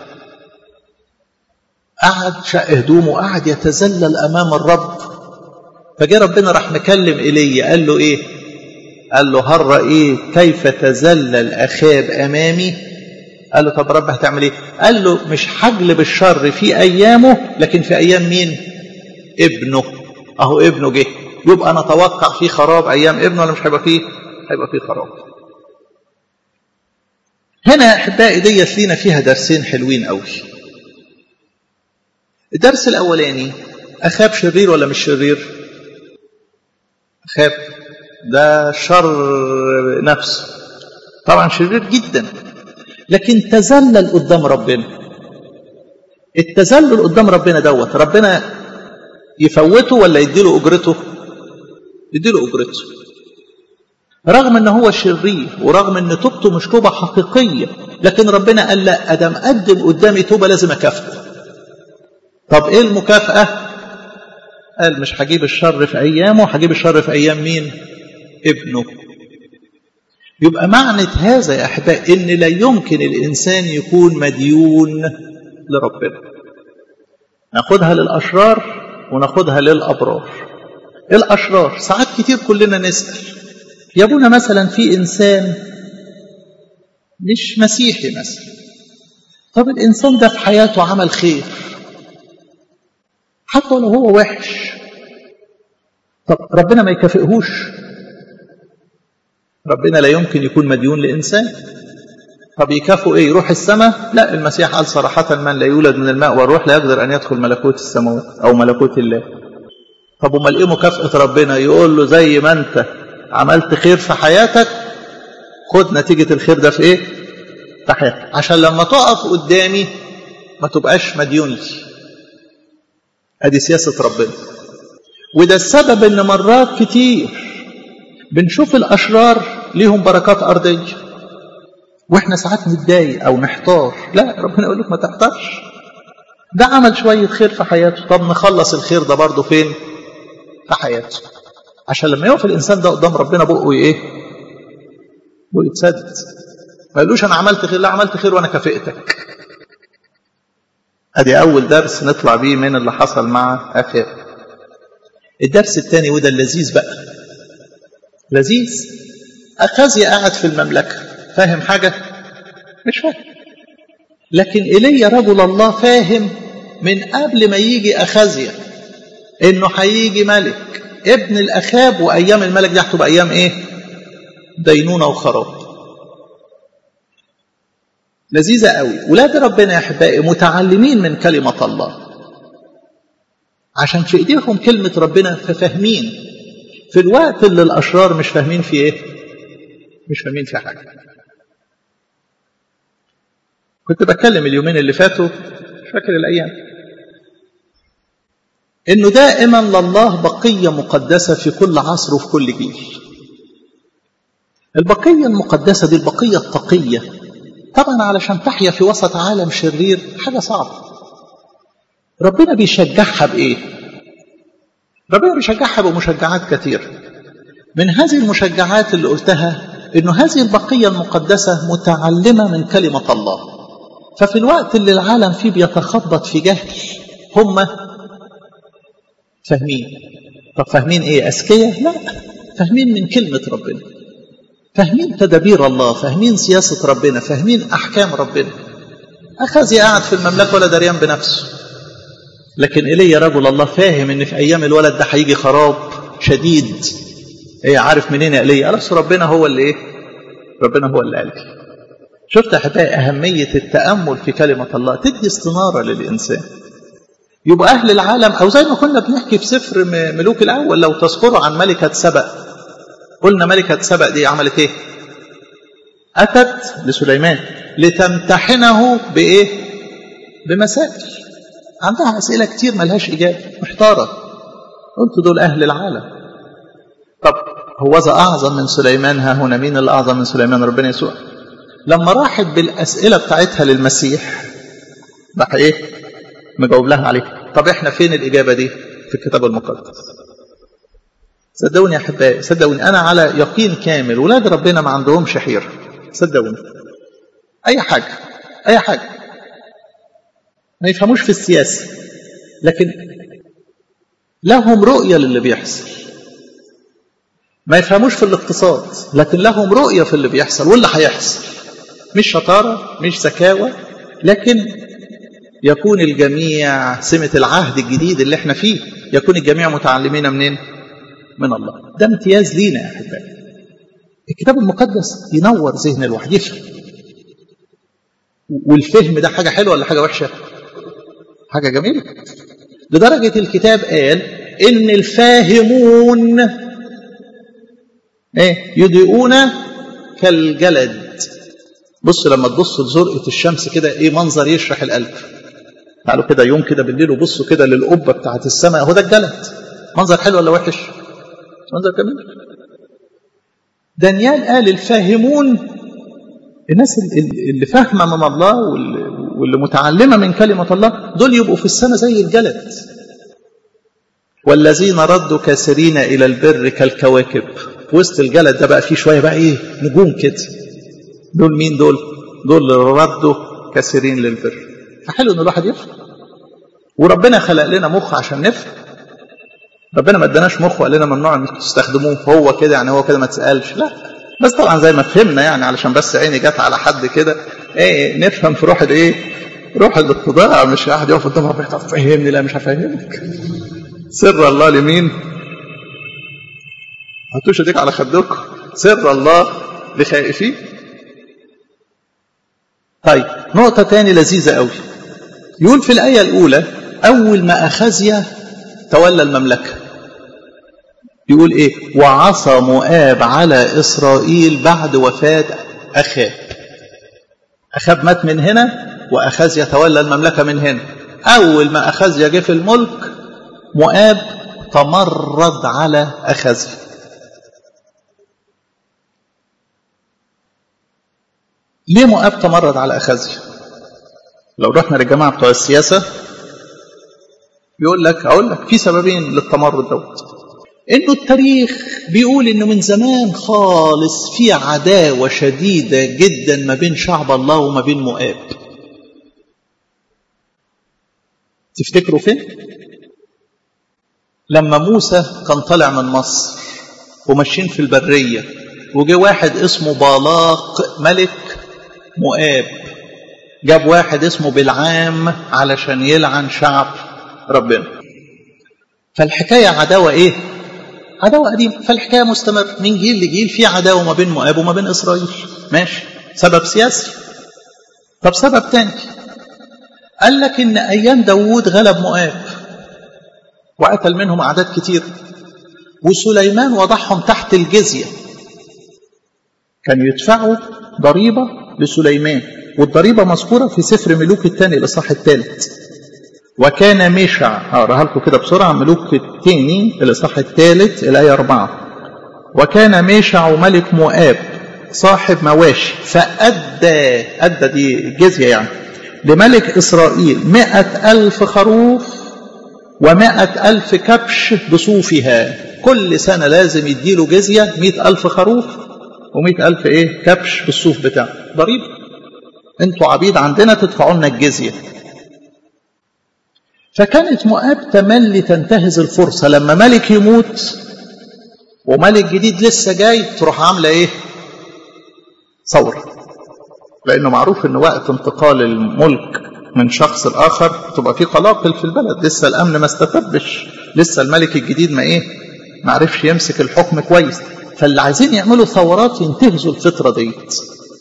قعد شق هدومه وقعد يتذلل امام الرب فجاء ربنا راح مكلم ايليا قال له ايه قال له هل رأيت كيف تذلل اخاب امامي قال له طب رب هتعمل ايه قال له مش هجلب الشر في ايامه لكن في ايام مين ابنه اهو ابنه جه يبقى نتوقع في خراب ايام ابنه ولا مش هيبقى فيه هيبقى فيه خراب هنا احبائي ديت لينا فيها درسين حلوين قوي الدرس الاولاني اخاب شرير ولا مش شرير اخاب ده شر نفسه طبعا شرير جدا لكن تذلل قدام ربنا التذلل قدام ربنا دوت ربنا يفوته ولا يديله اجرته يديله اجرته رغم ان هو شرير ورغم ان توبته مش توبه حقيقيه لكن ربنا قال لا ادم قدم قدامي توبه لازم اكافئه طب ايه المكافاه قال مش هجيب الشر في ايامه هجيب الشر في ايام مين ابنه يبقى معنى هذا يا احبائي ان لا يمكن الانسان يكون مديون لربنا ناخدها للاشرار وناخدها للابرار الاشرار ساعات كتير كلنا نسال يا ابونا مثلا في انسان مش مسيحي مثلا طب الانسان ده في حياته عمل خير حتى لو هو وحش طب ربنا ما يكافئهوش ربنا لا يمكن يكون مديون لإنسان طب يكافئه إيه يروح السماء لا المسيح قال صراحة من لا يولد من الماء والروح لا يقدر أن يدخل ملكوت السماوات أو ملكوت الله طب امال ايه مكافأة ربنا يقول له زي ما انت عملت خير في حياتك خد نتيجة الخير ده في ايه في حياتك عشان لما تقف قدامي ما تبقاش مديون لي ادي سياسة ربنا وده السبب ان مرات كتير بنشوف الاشرار ليهم بركات ارضيه واحنا ساعات نتضايق او نحتار لا ربنا يقول لك ما تحتارش ده عمل شويه خير في حياته طب نخلص الخير ده برضه فين في حياته عشان لما يقف الانسان ده قدام ربنا بقه ايه بقه يتسدد ما يقولوش انا عملت خير لا عملت خير وانا كافئتك ادي اول درس نطلع بيه من اللي حصل مع اخاب الدرس الثاني وده اللذيذ بقى لذيذ أخازي قاعد في المملكة فاهم حاجة مش فاهم لكن إلي رجل الله فاهم من قبل ما يجي أخازيا إنه هيجي ملك ابن الأخاب وأيام الملك دي هتبقى أيام إيه دينونة وخراب لذيذة قوي ولاد ربنا يا أحبائي متعلمين من كلمة الله عشان في إيديهم كلمة ربنا ففاهمين في الوقت اللي الأشرار مش فاهمين فيه إيه مش فاهمين فيه حاجة كنت بتكلم اليومين اللي فاتوا مش فاكر الأيام إنه دائما لله بقية مقدسة في كل عصر وفي كل جيل البقية المقدسة دي البقية التقية طبعا علشان تحيا في وسط عالم شرير حاجة صعبة ربنا بيشجعها بإيه ربنا بيشجعها بمشجعات كثيرة من هذه المشجعات اللي قلتها انه هذه البقية المقدسة متعلمة من كلمة الله ففي الوقت اللي العالم فيه بيتخبط في جهل هم فاهمين طب فاهمين ايه اذكياء لا فاهمين من كلمة ربنا فاهمين تدابير الله فاهمين سياسة ربنا فاهمين احكام ربنا اخذ قاعد في المملكة ولا دريان بنفسه لكن إلي رجل الله فاهم ان في ايام الولد ده هيجي خراب شديد ايه عارف منين يا إلي قال ربنا هو اللي ايه ربنا هو اللي قال شفت احبائي اهميه التامل في كلمه الله تدي استناره للانسان يبقى اهل العالم او زي ما كنا بنحكي في سفر ملوك الاول لو تذكروا عن ملكه سبأ قلنا ملكه سبأ دي عملت ايه اتت لسليمان لتمتحنه بايه بمسائل عندها اسئله كتير ملهاش اجابه محتاره قلت دول اهل العالم طب هو ذا اعظم من سليمان ها هنا مين الاعظم من سليمان ربنا يسوع لما راحت بالاسئله بتاعتها للمسيح راح ايه مجاوب لها عليها طب احنا فين الاجابه دي في الكتاب المقدس صدقوني يا احبائي صدقوني انا على يقين كامل ولاد ربنا ما عندهمش حيره صدقوني اي حاجه اي حاجه ما يفهموش في السياسه لكن لهم رؤيه للي بيحصل ما يفهموش في الاقتصاد لكن لهم رؤيه في اللي بيحصل واللي هيحصل مش شطاره مش سكاوى لكن يكون الجميع سمة العهد الجديد اللي احنا فيه يكون الجميع متعلمين منين من الله ده امتياز لينا يا احبائي الكتاب المقدس ينور ذهن الواحد يفهم والفهم ده حاجه حلوه ولا حاجه وحشه حاجه جميله لدرجه الكتاب قال ان الفاهمون ايه يضيئون كالجلد بص لما تبص لزرقه الشمس كده ايه منظر يشرح القلب تعالوا كده يوم كده بالليل وبصوا كده للقبه بتاعت السماء اهو ده الجلد منظر حلو ولا وحش منظر جميل دانيال قال الفاهمون الناس اللي فاهمه من الله واللي متعلمه من كلمه الله دول يبقوا في السماء زي الجلد والذين ردوا كاسرين الى البر كالكواكب في وسط الجلد ده بقى فيه شويه بقى ايه نجوم كده دول مين دول دول اللي ردوا كاسرين للبر فحلو ان الواحد يفهم وربنا خلق لنا مخ عشان نفهم ربنا ما اداناش مخ وقال لنا ممنوع انكم تستخدموه هو كده يعني هو كده ما تسالش لا بس طبعا زي ما فهمنا يعني علشان بس عيني جت على حد كده ايه نفهم في روح الايه روح الاتضاع مش واحد يقف قدام ربنا طب فهمني لا مش هفهمك سر الله لمين هاتوش ايديك على خدكم سر الله لخائفين طيب نقطة تاني لذيذة قوي يقول في الآية الأولى أول ما أخزيا تولى المملكة يقول إيه وعصى مؤاب على إسرائيل بعد وفاة أخاب أخاب مات من هنا وأخزيا تولى المملكة من هنا أول ما أخزيا جه في الملك مؤاب تمرد على أخزيا ليه مؤاب تمرد على أخزيا لو رحنا للجماعة بتوع السياسة يقول لك أقول لك في سببين للتمرد دوت إنه التاريخ بيقول إنه من زمان خالص في عداوة شديدة جدا ما بين شعب الله وما بين مؤاب تفتكروا فين؟ لما موسى كان طالع من مصر وماشيين في البرية وجه واحد اسمه بالاق ملك مؤاب جاب واحد اسمه بالعام علشان يلعن شعب ربنا فالحكاية عداوة ايه عداوة قديمة فالحكاية مستمر من جيل لجيل في عداوة ما بين مؤاب وما بين إسرائيل ماشي سبب سياسي طب سبب تاني قال لك إن أيام داوود غلب مؤاب وقتل منهم أعداد كتير وسليمان وضعهم تحت الجزية كانوا يدفعوا ضريبة لسليمان والضريبة مذكورة في سفر ملوك الثاني الإصحاح الثالث وكان ميشع هقراها لكم كده بسرعة ملوك الثاني الإصحاح الثالث الآية أربعة وكان ميشع ملك مؤاب صاحب مواشي فأدى أدى دي جزية يعني لملك إسرائيل مئة ألف خروف ومائة ألف كبش بصوفها كل سنة لازم يديله جزية مئة ألف خروف ومئة ألف إيه كبش بالصوف بتاعه ضريبة انتوا عبيد عندنا تدفعوا لنا الجزية فكانت مؤاب تملي تنتهز الفرصة لما ملك يموت وملك جديد لسه جاي تروح عاملة ايه ثورة لأنه معروف أن وقت انتقال الملك من شخص لآخر تبقى في قلاقل في البلد لسه الأمن ما استتبش لسه الملك الجديد ما إيه ما عرفش يمسك الحكم كويس فاللي عايزين يعملوا ثورات ينتهزوا الفترة ديت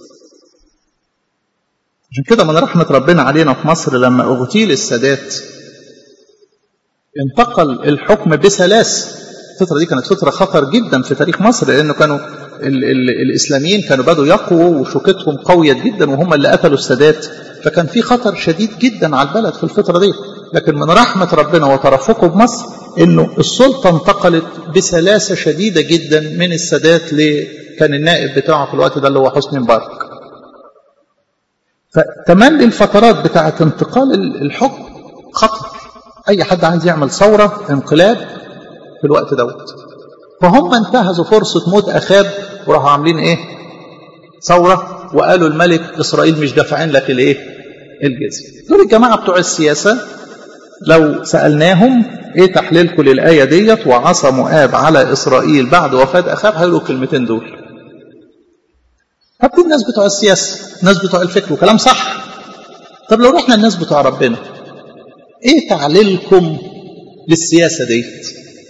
عشان كده من رحمة ربنا علينا في مصر لما اغتيل السادات انتقل الحكم بسلاسة الفترة دي كانت فترة خطر جدا في تاريخ مصر لأنه كانوا ال ال الإسلاميين كانوا بدوا يقووا وشوكتهم قوية جدا وهم اللي قتلوا السادات فكان في خطر شديد جدا على البلد في الفترة دي لكن من رحمة ربنا وترفقه بمصر انه السلطة انتقلت بسلاسة شديدة جدا من السادات ل كان النائب بتاعه في الوقت ده اللي هو حسني مبارك فتملي الفترات بتاعة انتقال الحكم خطر أي حد عايز يعمل ثورة انقلاب في الوقت دوت فهم انتهزوا فرصة موت أخاب وراحوا عاملين إيه ثورة وقالوا الملك إسرائيل مش دافعين لك الإيه الجزية دول الجماعة بتوع السياسة لو سألناهم إيه تحليلكم للآية ديت وعصى مؤاب على إسرائيل بعد وفاة أخاب هيقولوا الكلمتين دول طب دي الناس بتوع السياسة الناس بتوع الفكر وكلام صح طب لو رحنا الناس بتوع ربنا ايه تعليلكم للسياسة ديت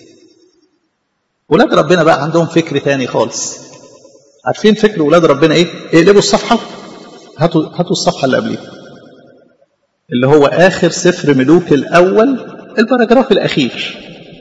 ولاد ربنا بقى عندهم فكر تاني خالص عارفين فكر ولاد ربنا ايه اقلبوا الصفحة هاتوا, هاتوا الصفحة اللي قبليها اللي هو آخر سفر ملوك الأول البراجراف الأخير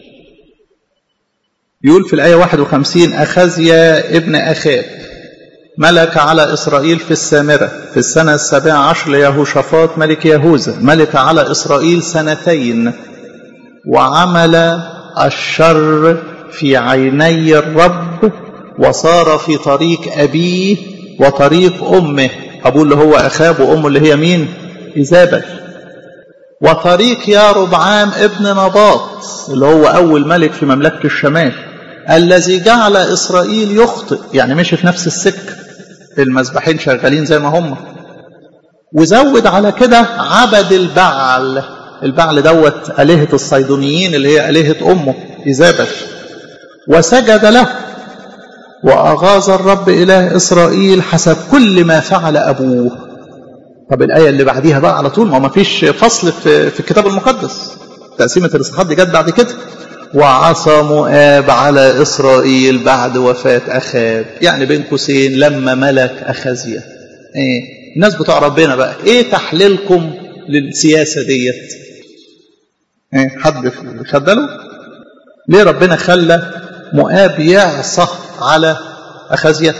يقول في الآية 51 أخزيا ابن أخاب ملك على إسرائيل في السامرة في السنة السابعة عشر ليهوشافاط ملك يهوذا ملك على إسرائيل سنتين وعمل الشر في عيني الرب وصار في طريق أبيه وطريق أمه أبوه اللي هو أخاب وأمه اللي هي مين إيزابل وطريق يا ربعام ابن نباط اللي هو أول ملك في مملكة الشمال الذي جعل إسرائيل يخطئ يعني مشي في نفس السكة المذبحين شغالين زي ما هم وزود على كده عبد البعل البعل دوت آلهة الصيدونيين اللي هي آلهة أمه إيزابل وسجد له وأغاظ الرب إله إسرائيل حسب كل ما فعل أبوه طب الآية اللي بعديها بقى على طول ما فيش فصل في, في الكتاب المقدس تقسيمة الإصحاحات دي جت بعد كده وعصى مؤاب على إسرائيل بعد وفاة أخاب يعني بين قوسين لما ملك أخزية إيه الناس بتوع ربنا بقى إيه تحليلكم للسياسة ديت إيه حد خد باله ليه ربنا خلى مؤاب يعصى على أخزية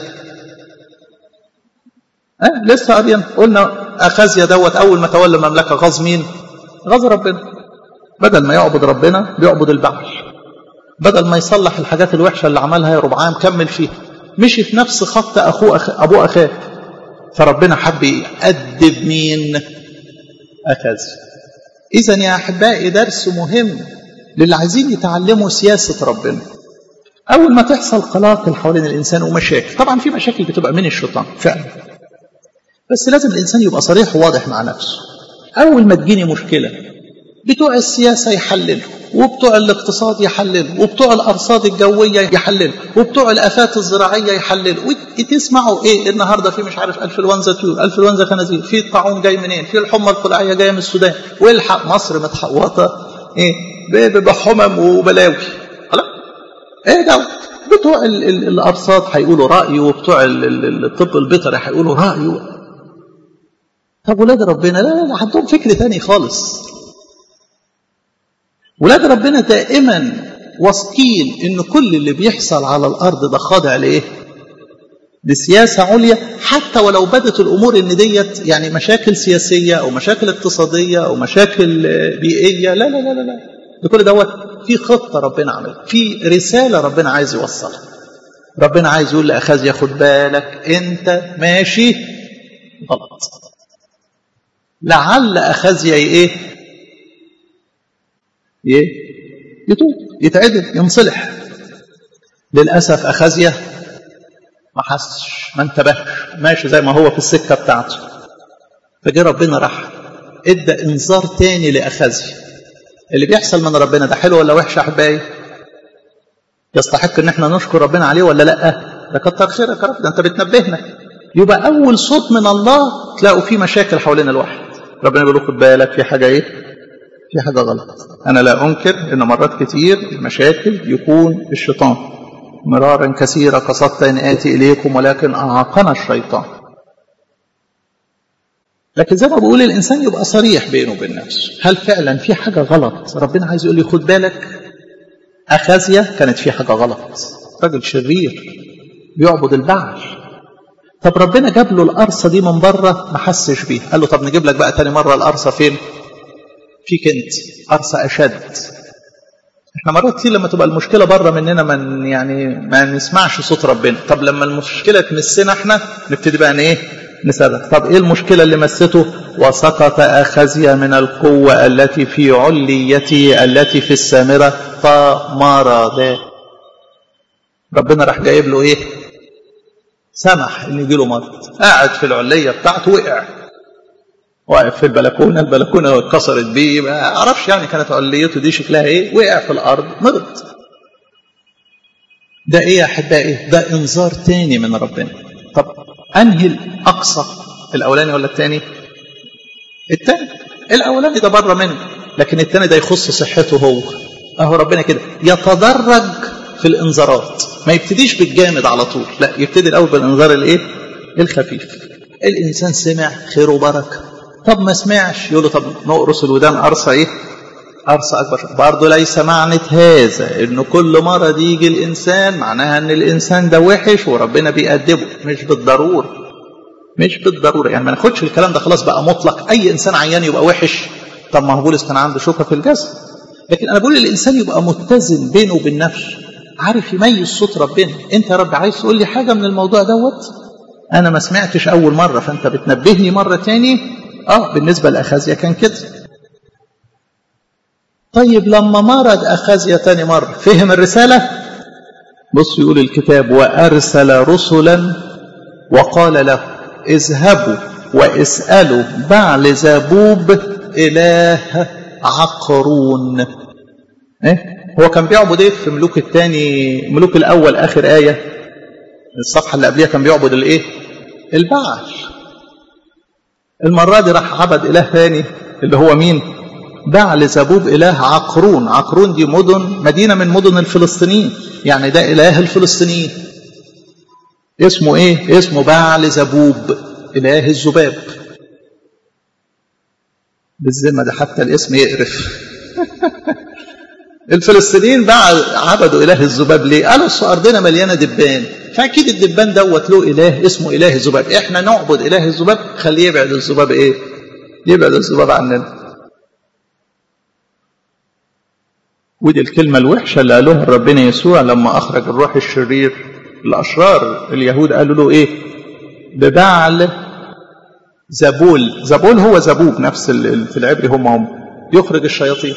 أه لسه قاريين قلنا أخزية دوت أول ما تولى المملكة غاظ مين غاظ ربنا بدل ما يعبد ربنا بيعبد البعل بدل ما يصلح الحاجات الوحشة اللي عملها يا ربعام كمل فيها مشي في نفس خط أخوه أخ... أبوه أخاه فربنا حب يأدب مين أخاز إذا يا أحبائي درس مهم للي عايزين يتعلموا سياسة ربنا أول ما تحصل قلاقل حوالين الإنسان ومشاكل طبعا في مشاكل بتبقى من الشيطان فعلا بس لازم الإنسان يبقى صريح وواضح مع نفسه أول ما تجيني مشكلة بتوع السياسة يحللوا وبتوع الاقتصاد يحللوا وبتوع الأرصاد الجوية يحللوا وبتوع الآفات الزراعية يحللوا وتسمعوا إيه النهاردة في مش عارف ألفلونزا طيور ألفلونزا خنازير في الطاعون جاي منين في الحمى القلعية جاية من السودان والحق مصر متحوطة إيه بحمم وبلاوي خلاص إيه ده بتوع ال ال الأرصاد هيقولوا رأي وبتوع ال الطب البيطري هيقولوا رأي طب ولاد ربنا لا لا عندهم فكر تاني خالص ولاد ربنا دائما واثقين ان كل اللي بيحصل على الارض ده خاضع لايه لسياسة عليا حتى ولو بدت الأمور إن ديت يعني مشاكل سياسية أو مشاكل اقتصادية أو مشاكل بيئية لا لا لا لا لا ده كل دوت في خطة ربنا عملها في رسالة ربنا عايز يوصلها ربنا عايز يقول لأخاز ياخد بالك أنت ماشي غلط لعل أخازيا إيه ايه يتوب يتعدل ينصلح للأسف أخازيا ما حسش ما انتبهش ماشي زي ما هو في السكة بتاعته فجاء ربنا راح ادى انذار تاني لأخازيا اللي بيحصل من ربنا ده حلو ولا وحش يا احبائي يستحق ان احنا نشكر ربنا عليه ولا لا ده كتر خيرك يا رب ده انت بتنبهنا يبقى اول صوت من الله تلاقوا فيه مشاكل حوالين الواحد ربنا بيقول خد بالك في حاجه ايه في حاجة غلط أنا لا أنكر أن مرات كتير المشاكل يكون الشيطان مرارا كثيرا قصدت أن آتي إليكم ولكن أعاقنا الشيطان لكن زي ما بقول الإنسان يبقى صريح بينه وبين نفسه هل فعلا في حاجة غلط ربنا عايز يقول لي خد بالك أخازيا كانت في حاجة غلط راجل شرير بيعبد البعل طب ربنا جاب له القرصة دي من بره ما حسش بيها قال له طب نجيب لك بقى تاني مرة القرصة فين فيك انت قرصة أشد احنا مرات كتير لما تبقى المشكلة بره مننا من يعني ما نسمعش صوت ربنا طب لما المشكلة تمسنا احنا نبتدي بقى ايه نسألك طب ايه المشكلة اللي مسته وسقط أخزي من القوة التي في عليته التي في السامرة فمرض ربنا راح جايب له ايه سمح ان يجي له مرض قاعد في العلية بتاعته وقع واقف في البلكونة البلكونة اتكسرت بيه ما اعرفش يعني كانت عليته دي شكلها ايه وقع في الارض مرض ده ايه يا احبائي ده انذار تاني من ربنا طب انهي الاقصى الاولاني ولا الثاني الثاني الاولاني ده بره منه لكن الثاني ده يخص صحته هو اهو ربنا كده يتدرج في الانذارات ما يبتديش بالجامد على طول لا يبتدي الاول بالانذار الايه الخفيف الانسان سمع خير وبركه طب ما سمعش يقول له طب نقرص الودان قرصه ايه قرصه اكبر برضه ليس معنى هذا ان كل مرض يجي الانسان معناها ان الانسان ده وحش وربنا بيأدبه مش بالضروره مش بالضروره يعني ما ناخدش الكلام ده خلاص بقى مطلق اي انسان عيان يبقى وحش طب ما هو بولس كان عنده شوكه في الجسد لكن انا بقول الانسان يبقى متزن بينه وبين نفسه عارف يميز صوت ربنا انت يا رب عايز تقول لي حاجه من الموضوع دوت انا ما سمعتش اول مره فانت بتنبهني مره تاني اه بالنسبه لاخازيا كان كده طيب لما مرض اخازيا تاني مره فهم الرساله بص يقول الكتاب وارسل رسلا وقال له اذهبوا واسالوا بعل زبوب اله عقرون ايه هو كان بيعبد ايه في ملوك الثاني ملوك الاول اخر ايه الصفحه اللي قبلها كان بيعبد الايه البعل المره دي راح عبد اله ثاني اللي هو مين بعل زبوب اله عقرون عقرون دي مدن مدينه من مدن الفلسطينيين يعني ده اله الفلسطينيين اسمه ايه اسمه بعل زبوب اله الذباب بالذمه ده حتى الاسم يقرف الفلسطينيين بقى عبدوا اله الذباب ليه؟ قالوا اصل ارضنا مليانه دبان فاكيد الدبان دوت له اله اسمه اله الذباب احنا نعبد اله الذباب خليه يبعد الذباب ايه؟ يبعد الذباب عننا ودي الكلمه الوحشه اللي قالوها ربنا يسوع لما اخرج الروح الشرير الاشرار اليهود قالوا له ايه؟ ببعل زبول زبول هو زبوب نفس في العبري هم هم يخرج الشياطين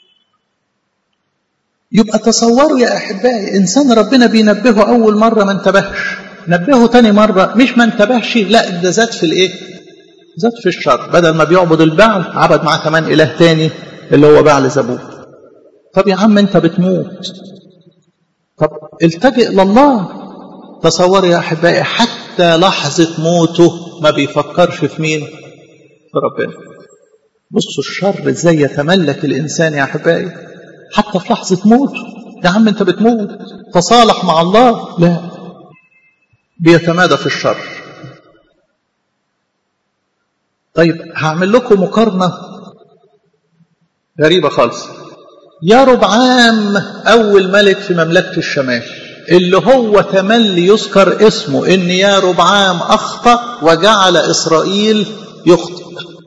يبقى تصوروا يا احبائي انسان ربنا بينبهه اول مره ما انتبهش نبهه تاني مره مش ما انتبهش لا ده زاد في الايه زاد في الشر بدل ما بيعبد البعل عبد معاه كمان اله تاني اللي هو بعل زبوب طب يا عم انت بتموت طب التجئ لله تصور يا احبائي حتى لحظه موته ما بيفكرش في مين في ربنا بصوا الشر ازاي يتملك الانسان يا احبائي حتى في لحظة موت يا عم انت بتموت تصالح مع الله لا بيتمادى في الشر طيب هعمل لكم مقارنة غريبة خالص يا ربعام أول ملك في مملكة الشمال اللي هو تملي يذكر اسمه إن يا ربعام أخطأ وجعل إسرائيل يخطئ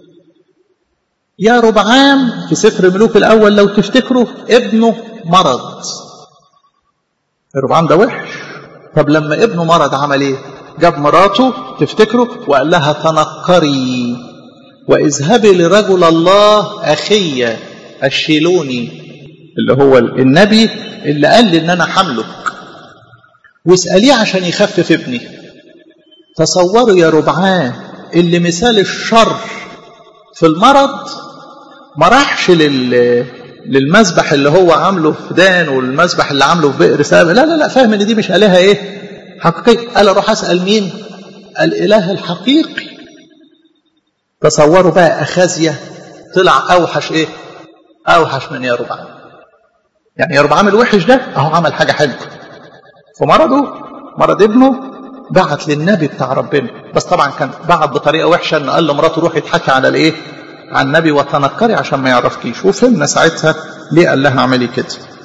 يا ربعام في سفر ملوك الأول لو تفتكروا ابنه مرض ربعام ده وحش طب لما ابنه مرض عمل ايه جاب مراته تفتكروا وقال لها تنقري واذهبي لرجل الله أخي الشيلوني اللي هو النبي اللي قال لي ان انا حملك واسأليه عشان يخفف ابني تصوروا يا ربعان اللي مثال الشر في المرض ما راحش لل للمذبح اللي هو عامله في دان والمذبح اللي عامله في بئر سابق لا لا لا فاهم ان دي مش الهه ايه حقيقيه قال اروح اسال مين الاله الحقيقي تصوروا بقى اخازيا طلع اوحش ايه اوحش من يربعام يعني يربعام الوحش ده اهو عمل حاجه حلوه في مرضه مرض ابنه بعت للنبي بتاع ربنا بس طبعا كان بعت بطريقه وحشه ان قال لمراته روحي اتحكي على الايه على النبي وتنكري عشان ما يعرفكيش وفهمنا ساعتها ليه قال لها اعملي كده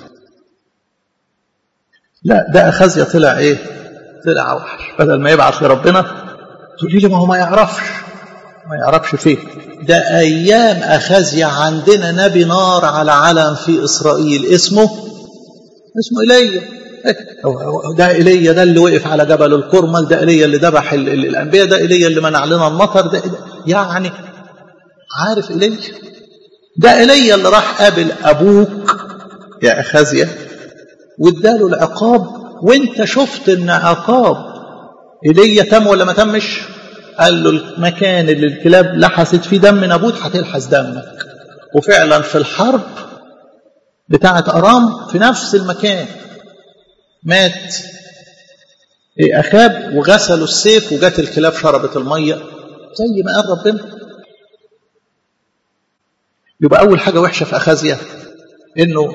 لا ده اخازيا طلع ايه طلع اوحش بدل ما يبعت لربنا تقولي لي ما هو ما يعرفش ما يعرفش فين ده ايام اخازيا عندنا نبي نار على علم في اسرائيل اسمه اسمه ايليا ده ايليا ده اللي وقف على جبل الكرمل ده ايليا اللي ذبح الانبياء ده ايليا اللي منع لنا المطر ده يعني عارف ايليا ده ايليا اللي راح قابل ابوك يا اخازيا واداله العقاب وانت شفت ان عقاب ايليا تم ولا ما تمش قال له المكان اللي الكلاب لحست فيه دم نابوت هتلحس دمك وفعلا في الحرب بتاعة أرام في نفس المكان مات أخاب وغسلوا السيف وجات الكلاب شربت المية زي ما قال ربنا يبقى أول حاجة وحشة في أخازيا إنه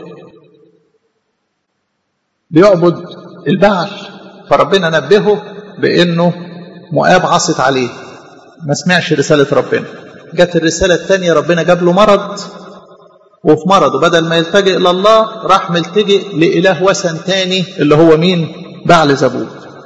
بيعبد البعل فربنا نبهه بإنه مؤاب عصت عليه ما سمعش رسالة ربنا جت الرسالة الثانية ربنا جاب له مرض وفي مرضه بدل ما يلتجئ إلى الله راح ملتجئ لإله وثن تاني اللي هو مين بعل زبوب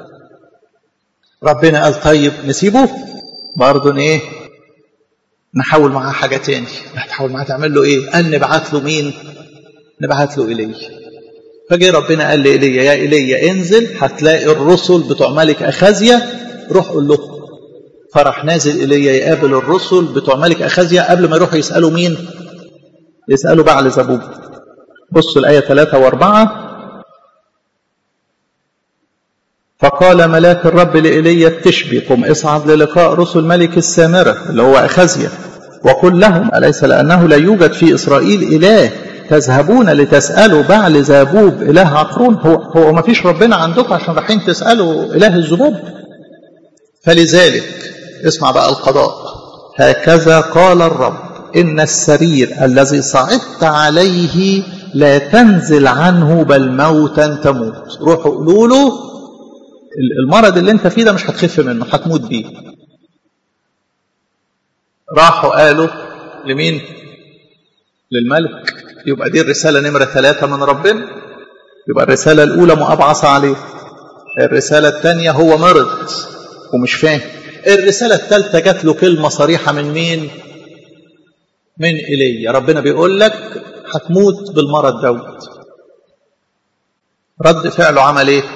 ربنا قال طيب نسيبه برضه ايه نحاول معاه حاجة تاني هتحاول معاه تعمل له ايه قال نبعت له مين نبعت له إلي فجي ربنا قال لإيليا يا إيليا انزل هتلاقي الرسل بتوع ملك أخازيا روح قول له فراح نازل إيليا يقابل الرسل بتوع ملك أخازيا قبل ما يروحوا يسألوا مين يسألوا بعل زبوب بصوا الآية ثلاثة وأربعة فقال ملاك الرب لإيليا التشبي قم اصعد للقاء رسل ملك السامرة اللي هو أخزية وقل لهم أليس لأنه لا يوجد في إسرائيل إله تذهبون لتسألوا بعل زابوب إله عقرون هو, هو ما فيش ربنا عندكم عشان رايحين تسألوا إله الزبوب فلذلك اسمع بقى القضاء هكذا قال الرب إن السرير الذي صعدت عليه لا تنزل عنه بل موتا تموت روحوا قولوا له المرض اللي انت فيه ده مش هتخف منه هتموت بيه راحوا قالوا لمين للملك يبقى دي الرسالة نمرة ثلاثة من ربنا يبقى الرسالة الأولى مؤاب عصى عليه الرسالة الثانية هو مرض ومش فاهم الرسالة الثالثة جات له كلمة صريحة من مين من إلي ربنا بيقول لك هتموت بالمرض دوت رد فعله عمل ايه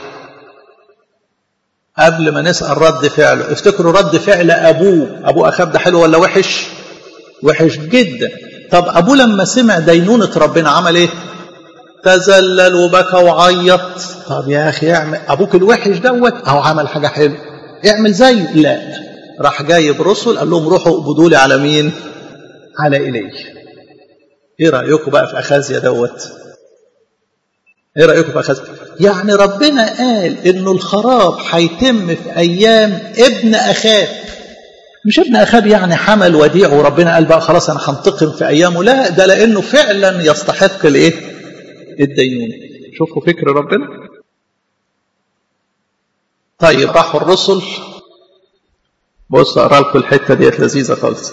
قبل ما نسأل رد فعله افتكروا رد فعل أبوه أبوه أخاب ده حلو ولا وحش وحش جدا طب أبوه لما سمع دينونة ربنا عمل ايه تزلل وبكى وعيط طب يا أخي اعمل أبوك الوحش دوت أهو عمل حاجة حلوة اعمل زيه لا راح جايب رسل قال لهم روحوا اقبضوا لي على مين على إليه ايه رأيكم بقى في أخازيا دوت ايه رأيكم في أخازيا يعني ربنا قال انه الخراب هيتم في ايام ابن اخاب مش ابن اخاب يعني حمل وديع وربنا قال بقى خلاص انا هنتقم في ايامه لا ده لانه فعلا يستحق الايه الدينون شوفوا فكر ربنا طيب راحوا الرسل بص اقرا لكم الحته ديت لذيذه خالص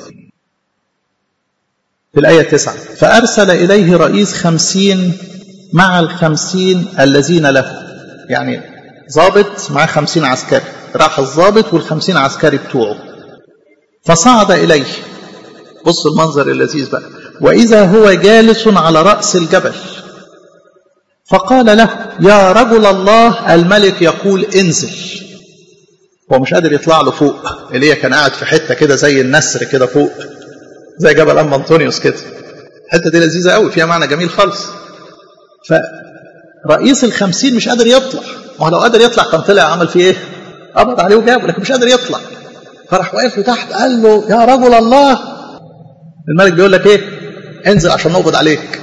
في الآية تسعة فأرسل إليه رئيس خمسين مع الخمسين الذين له يعني ضابط مع خمسين عسكري راح الضابط والخمسين عسكري بتوعه فصعد إليه بص المنظر اللذيذ بقى وإذا هو جالس على رأس الجبل فقال له يا رجل الله الملك يقول انزل هو مش قادر يطلع له فوق ايليا كان قاعد في حته كده زي النسر كده فوق زي جبل ام انطونيوس كده الحته دي لذيذه قوي فيها معنى جميل خالص فرئيس الخمسين مش قادر يطلع ما هو لو قادر يطلع كان طلع عمل فيه ايه قبض عليه وجابه لكن مش قادر يطلع فراح واقف له تحت قال له يا رجل الله الملك بيقول لك ايه انزل عشان نقبض عليك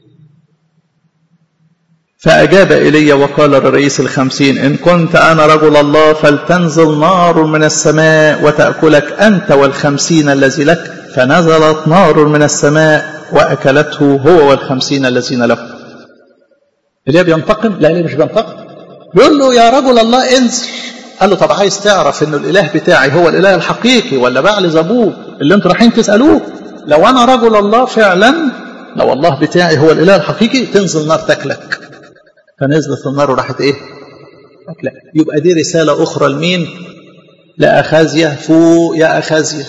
فأجاب إلي وقال لرئيس الخمسين إن كنت أنا رجل الله فلتنزل نار من السماء وتأكلك أنت والخمسين الذي لك فنزلت نار من السماء وأكلته هو والخمسين الذين له إليه بينتقم لا إليه مش بينتقم بيقول له يا رجل الله انزل قال له طب عايز تعرف انه الاله بتاعي هو الاله الحقيقي ولا بعل زبوب اللي انتوا رايحين تسالوه لو انا رجل الله فعلا لو الله بتاعي هو الاله الحقيقي تنزل نار تاكلك فنزلت النار وراحت ايه تاكلك يبقى دي رساله اخرى لمين لاخازيا فوق يا اخازيا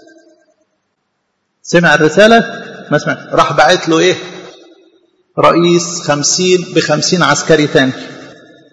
سمع الرساله ما سمع راح باعت له ايه رئيس خمسين بخمسين عسكري تاني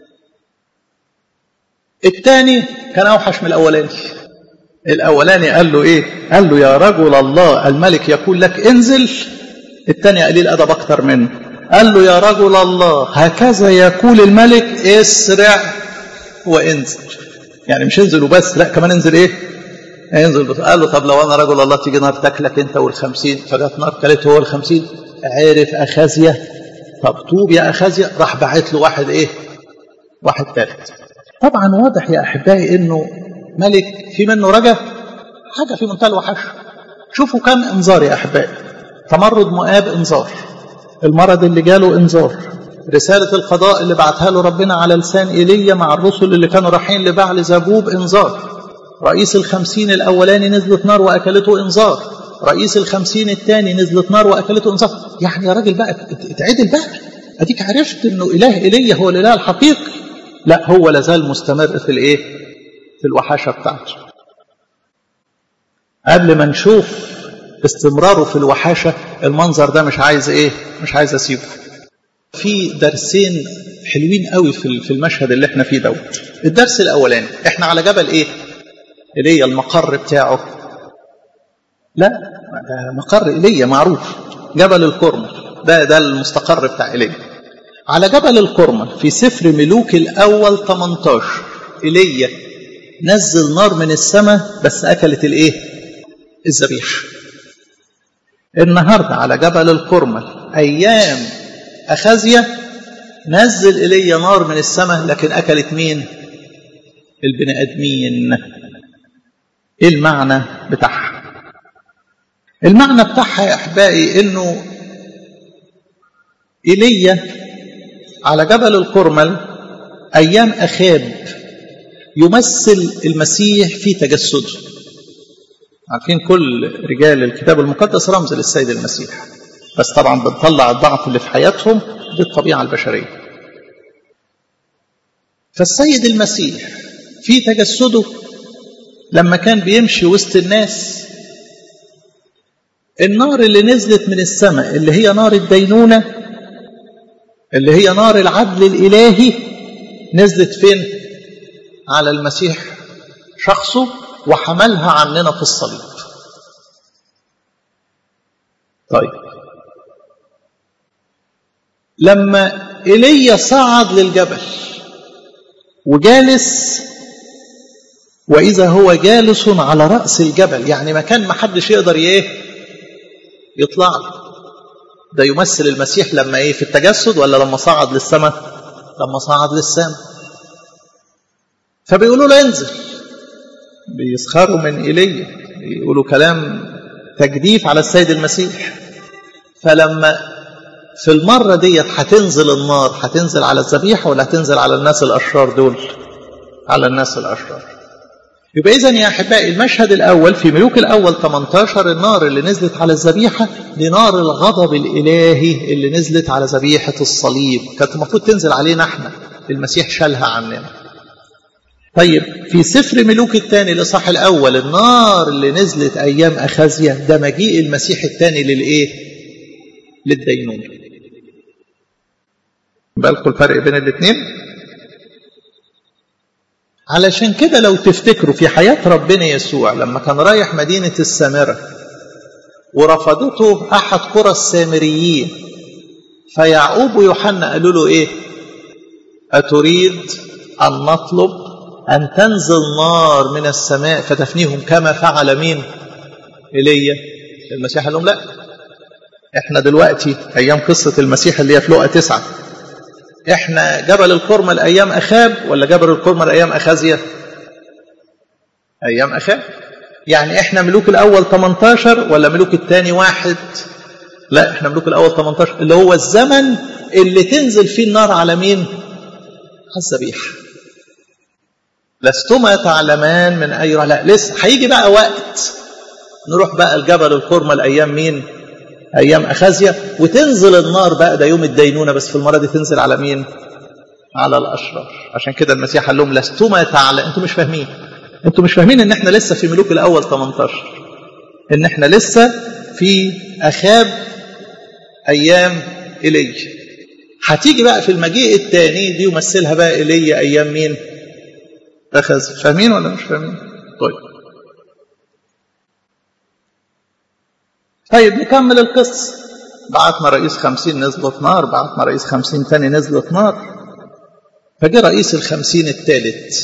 الثاني كان اوحش من الاولاني الاولاني قال له ايه قال له يا رجل الله الملك يقول لك انزل الثاني قليل ادب اكتر منه قال له يا رجل الله هكذا يقول الملك اسرع وانزل يعني مش انزل وبس لا كمان انزل ايه انزل بس قال له طب لو انا رجل الله تيجي نار تاكلك انت والخمسين فجت نار كلته هو الخمسين عرف اخازيه طب توب يا اخازيه راح باعت له واحد ايه واحد ثالث طبعا واضح يا احبائي انه ملك في منه رجا حاجه في منتهى الوحش شوفوا كم انذار يا احبائي تمرد مؤاب انذار المرض اللي جاله انذار رسالة القضاء اللي بعتها له ربنا على لسان إيليا مع الرسل اللي كانوا رايحين لبعل زبوب انذار رئيس الخمسين الأولاني نزلت نار وأكلته انذار رئيس الخمسين الثاني نزلت نار وأكلته انذار يعني يا راجل بقى اتعدل بقى أديك عرفت إنه إله إيليا هو الإله الحقيقي لا هو لازال مستمر في الإيه في الوحاشة بتاعته قبل ما نشوف استمراره في الوحاشة المنظر ده مش عايز ايه مش عايز اسيبه في درسين حلوين قوي في في المشهد اللي احنا فيه دوت الدرس الاولاني احنا على جبل ايه ايليا المقر بتاعه لا ده مقر ايليا معروف جبل الكرمل ده ده المستقر بتاع ايليا على جبل الكرمل في سفر ملوك الاول 18 ايليا نزل نار من السماء بس اكلت الايه الذبيح النهارده على جبل الكرمل ايام اخازيا نزل ايليا نار من السماء لكن اكلت مين البني ادمين ايه المعنى بتاعها المعنى بتاعها يا احبائي انه ايليا على جبل الكرمل ايام اخاب يمثل المسيح في تجسده عارفين كل رجال الكتاب المقدس رمز للسيد المسيح بس طبعا بنطلع الضعف اللي في حياتهم دي الطبيعة البشرية فالسيد المسيح في تجسده لما كان بيمشي وسط الناس النار اللي نزلت من السماء اللي هي نار الدينونة اللي هي نار العدل الإلهي نزلت فين على المسيح شخصه وحملها عننا في الصليب طيب لما ايليا صعد للجبل وجالس واذا هو جالس على راس الجبل يعني مكان ما حدش يقدر ايه يطلع له ده يمثل المسيح لما ايه في التجسد ولا لما صعد للسماء لما صعد للسماء فبيقولوا له انزل بيسخروا من ايليا يقولوا كلام تجديف على السيد المسيح فلما في المرة ديت هتنزل النار هتنزل على الذبيحة ولا هتنزل على الناس الأشرار دول على الناس الأشرار يبقى إذا يا أحبائي المشهد الأول في ملوك الأول 18 النار اللي نزلت على الذبيحة دي نار الغضب الإلهي اللي نزلت على ذبيحة الصليب كانت المفروض تنزل علينا احنا المسيح شالها عننا طيب في سفر ملوك الثاني الإصحاح الأول النار اللي نزلت أيام أخازيا ده مجيء المسيح الثاني للإيه؟ للدينونة بالكم الفرق بين الاثنين علشان كده لو تفتكروا في حياة ربنا يسوع لما كان رايح مدينة السامرة ورفضته أحد قرى السامريين فيعقوب ويوحنا قالوا له إيه أتريد أن نطلب أن تنزل نار من السماء فتفنيهم كما فعل مين إيليا المسيح قال لهم لا احنا دلوقتي أيام قصة المسيح اللي هي في لقا تسعة احنا جبل الكرمل أيام أخاب ولا جبل الكرمل أيام أخازية أيام أخاب يعني احنا ملوك الأول 18 ولا ملوك الثاني واحد لا احنا ملوك الأول 18 اللي هو الزمن اللي تنزل فيه النار على مين على الذبيحه لستما تعلمان من أي لا لسه هيجي بقى وقت نروح بقى الجبل الكرمل أيام مين أيام أخازيا وتنزل النار بقى ده يوم الدينونة بس في المرة دي تنزل على مين على الأشرار عشان كده المسيح قال لهم لستما تعلم أنتم مش فاهمين أنتم مش فاهمين إن إحنا لسه في ملوك الأول 18 إن إحنا لسه في أخاب أيام إيليا هتيجي بقى في المجيء الثاني دي يمثلها بقى إيليا أيام مين أخذ فاهمين ولا مش فاهمين طيب طيب نكمل القصة بعتنا رئيس خمسين نزلت نار بعتنا رئيس خمسين تاني نزلت نار فجاء رئيس الخمسين الثالث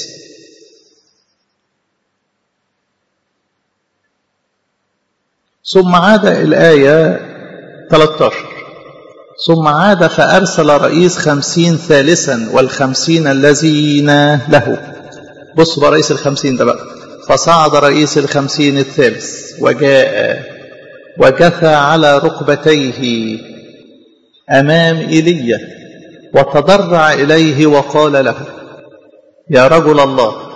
ثم عاد الآية 13 ثم عاد فأرسل رئيس خمسين ثالثا والخمسين الذين له بصوا بقى رئيس الخمسين ده بقى فصعد رئيس الخمسين الثالث وجاء وجثى على ركبتيه أمام إيليا وتضرع إليه وقال له يا رجل الله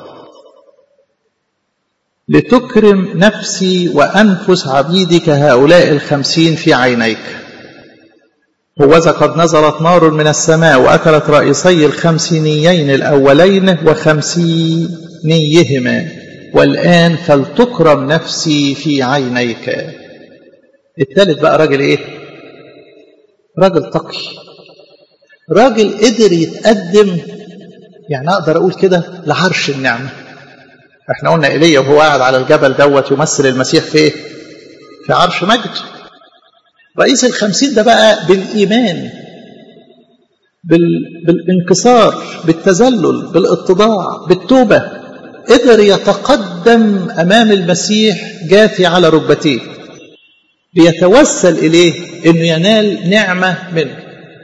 لتكرم نفسي وأنفس عبيدك هؤلاء الخمسين في عينيك هوذا قد نزلت نار من السماء وأكلت رئيسي الخمسينيين الأولين وخمسينيهما والآن فلتكرم نفسي في عينيك الثالث بقى راجل ايه راجل تقي راجل قدر يتقدم يعني اقدر اقول كده لعرش النعمه احنا قلنا ايليا وهو قاعد على الجبل دوت يمثل المسيح في ايه في عرش مجد رئيس الخمسين ده بقى بالايمان بال... بالانكسار بالتذلل بالاتضاع بالتوبه قدر يتقدم امام المسيح جاثي على ركبتيه ليتوسل إليه أنه ينال نعمة منه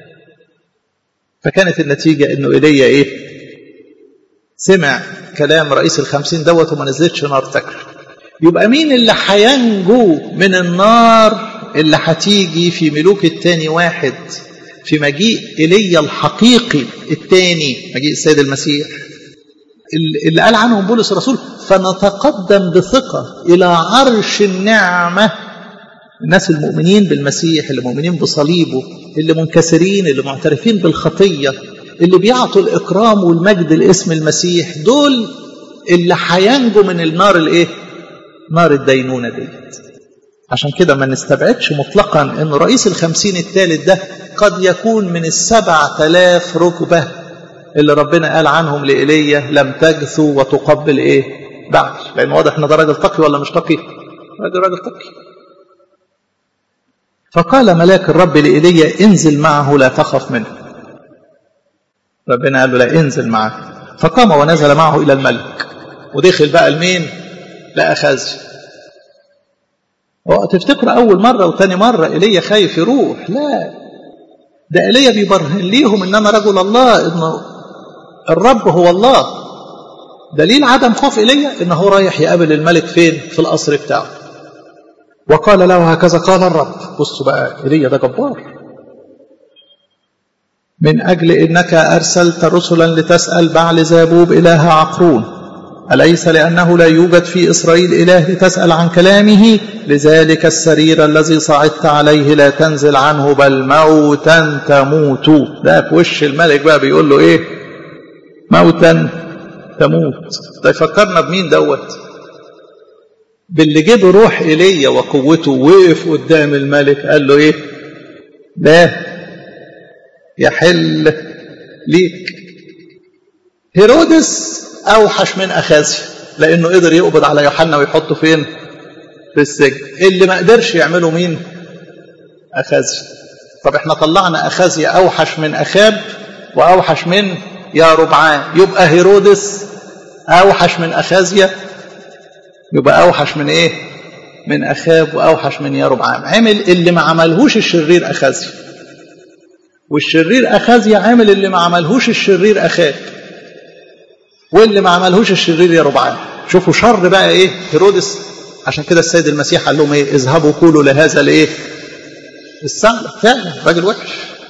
فكانت النتيجة أنه إيليا إيه سمع كلام رئيس الخمسين دوت وما نزلتش نار تكر يبقى مين اللي هينجو من النار اللي هتيجي في ملوك التاني واحد في مجيء إيليا الحقيقي التاني مجيء السيد المسيح اللي قال عنهم بولس الرسول فنتقدم بثقة إلى عرش النعمة الناس المؤمنين بالمسيح اللي مؤمنين بصليبه اللي منكسرين اللي معترفين بالخطية اللي بيعطوا الإكرام والمجد لاسم المسيح دول اللي هينجوا من النار الايه نار الدينونة ديت عشان كده ما نستبعدش مطلقا ان رئيس الخمسين الثالث ده قد يكون من السبع تلاف ركبة اللي ربنا قال عنهم لإيليا لم تجثوا وتقبل ايه بعد لان واضح ان ده راجل تقي ولا مش تقي راجل راجل تقي فقال ملاك الرب لإيليا انزل معه لا تخف منه ربنا قال له لا انزل معه فقام ونزل معه إلى الملك ودخل بقى المين لا أخذ تفتكر أول مرة وتاني مرة إيليا خايف يروح لا ده إيليا بيبرهن ليهم إن أنا رجل الله إنه الرب هو الله دليل عدم خوف إيليا إنه رايح يقابل الملك فين في القصر بتاعه وقال له هكذا قال الرب بصوا بقى ايليا ده جبار من أجل إنك أرسلت رسلا لتسأل بعل زابوب إله عقرون أليس لأنه لا يوجد في إسرائيل إله لتسأل عن كلامه لذلك السرير الذي صعدت عليه لا تنزل عنه بل موتا تموت ده في وش الملك بقى بيقول له إيه موتا تموت ده يفكرنا بمين دوت باللي جه بروح ايليا وقوته وقف قدام الملك قال له ايه لا يحل ليك هيرودس اوحش من اخازيا لانه قدر يقبض على يوحنا ويحطه فين في السجن اللي ما قدرش يعمله مين اخازيا طب احنا طلعنا اخازيا اوحش من اخاب واوحش من يا ربعان يبقى هيرودس اوحش من اخازيا يبقى اوحش من ايه من اخاب واوحش من يربعام عمل اللي ما عملهوش الشرير اخازيا والشرير اخازيا عمل اللي ما عملهوش الشرير اخاب واللي ما عملهوش الشرير يربعام شوفوا شر بقى ايه هيرودس عشان كده السيد المسيح قال لهم ايه اذهبوا قولوا لهذا الايه الثعلب فعلا راجل وحش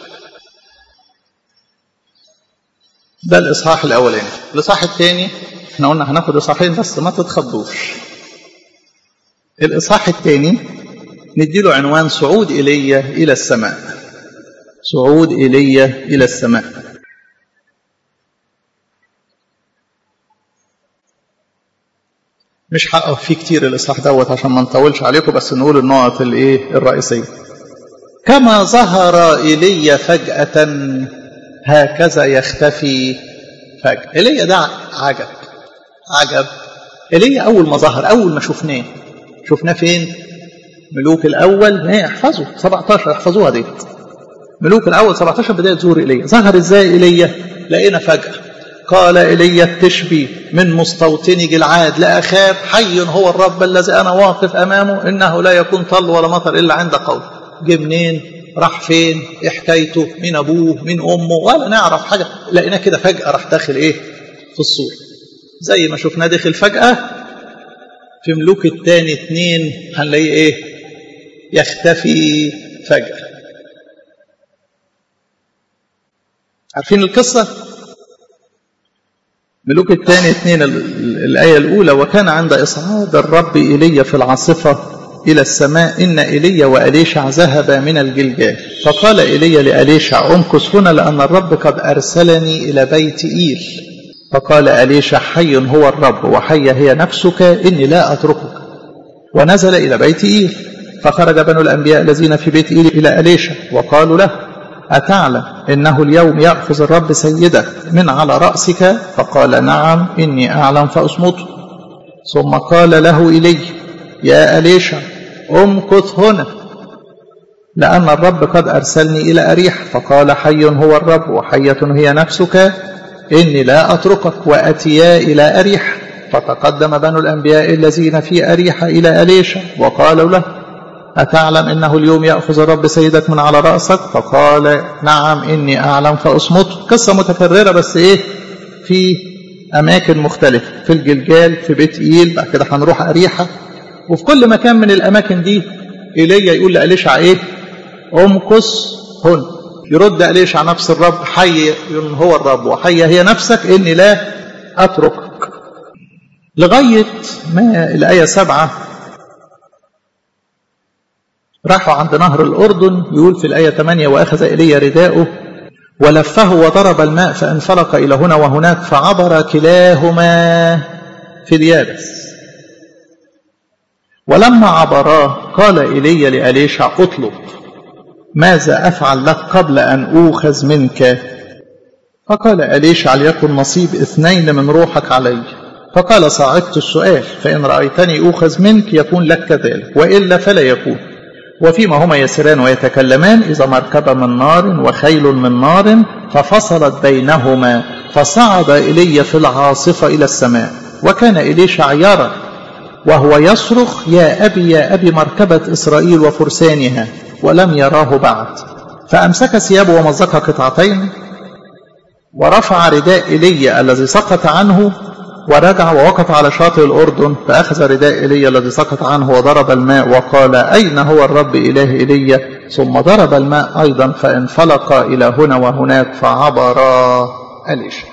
ده الاصحاح الاولاني الاصحاح الثاني احنا قلنا هناخد اصحاحين بس ما تتخضوش الاصحاح الثاني نديله عنوان صعود ايليا الى السماء صعود ايليا الى السماء مش هقف فيه كتير الاصحاح دوت عشان ما نطولش عليكم بس نقول النقط الايه الرئيسيه كما ظهر ايليا فجاه هكذا يختفي فجاه ايليا ده عجب عجب ايليا اول ما ظهر اول ما شفناه شفناه فين ملوك الاول ايه احفظوا 17 احفظوها ديت ملوك الاول 17 بدايه ظهور ايليا ظهر ازاي ايليا لقينا فجاه قال ايليا التشبي من مستوطن جلعاد لاخاب حي هو الرب الذي انا واقف امامه انه لا يكون طل ولا مطر الا عند قول جه منين راح فين ايه حكايته مين ابوه مين امه ولا نعرف حاجه لقيناه كده فجاه راح داخل ايه في الصوره زي ما شفناه داخل فجاه في ملوك الثاني اتنين هنلاقيه ايه يختفي فجاه عارفين القصه ملوك الثاني اثنين الآية الأولى وكان عند إصعاد الرب إيليا في العاصفة إلى السماء إن إيليا وأليشع ذهبا من الجلجال فقال إيليا لأليشع أمكث هنا لأن الرب قد أرسلني إلى بيت إيل فقال أليشع حي هو الرب وحي هي نفسك إني لا أتركك ونزل إلى بيت إيل فخرج بنو الأنبياء الذين في بيت إيل إلى أليشع وقالوا له أتعلم إنه اليوم يأخذ الرب سيدك من على رأسك فقال نعم إني أعلم فأصمته ثم قال له إلي يا أليشع أمكث هنا لأن الرب قد أرسلني إلى أريح فقال حي هو الرب وحية هي نفسك إني لا أتركك وأتيا إلى أريح فتقدم بنو الأنبياء الذين في أريح إلى أليشع وقالوا له أتعلم إنه اليوم يأخذ الرب سيدك من على رأسك فقال نعم إني أعلم فأصمته قصة متكررة بس إيه في أماكن مختلفة في الجلجال في بيت إيل بعد كده هنروح أريحة وفي كل مكان من الأماكن دي إيليا يقول لأليشع إيه أمكث هن يرد أليشع نفس الرب حي هو الرب وحي هي نفسك إني لا أتركك لغاية ما الآية سبعة راحوا عند نهر الأردن يقول في الآية 8 وأخذ إلي رداءه ولفه وضرب الماء فانفلق إلى هنا وهناك فعبر كلاهما في اليابس ولما عبراه قال إلي لأليشع اطلب ماذا أفعل لك قبل أن أوخذ منك فقال أليشع ليكن نصيب اثنين من روحك علي فقال صاعدت السؤال فإن رأيتني أوخذ منك يكون لك كذلك وإلا فلا يكون وفيما هما يسيران ويتكلمان إذا مركبة من نار وخيل من نار ففصلت بينهما فصعد إلي في العاصفة إلى السماء وكان إليشع يرى وهو يصرخ يا أبي يا أبي مركبة إسرائيل وفرسانها ولم يراه بعد فأمسك ثيابه ومزقها قطعتين ورفع رداء إيليا الذي سقط عنه ورجع ووقف على شاطئ الأردن فأخذ رداء إيليا الذي سقط عنه وضرب الماء وقال أين هو الرب إله إيليا ثم ضرب الماء أيضا فانفلق إلى هنا وهناك فعبر أليشا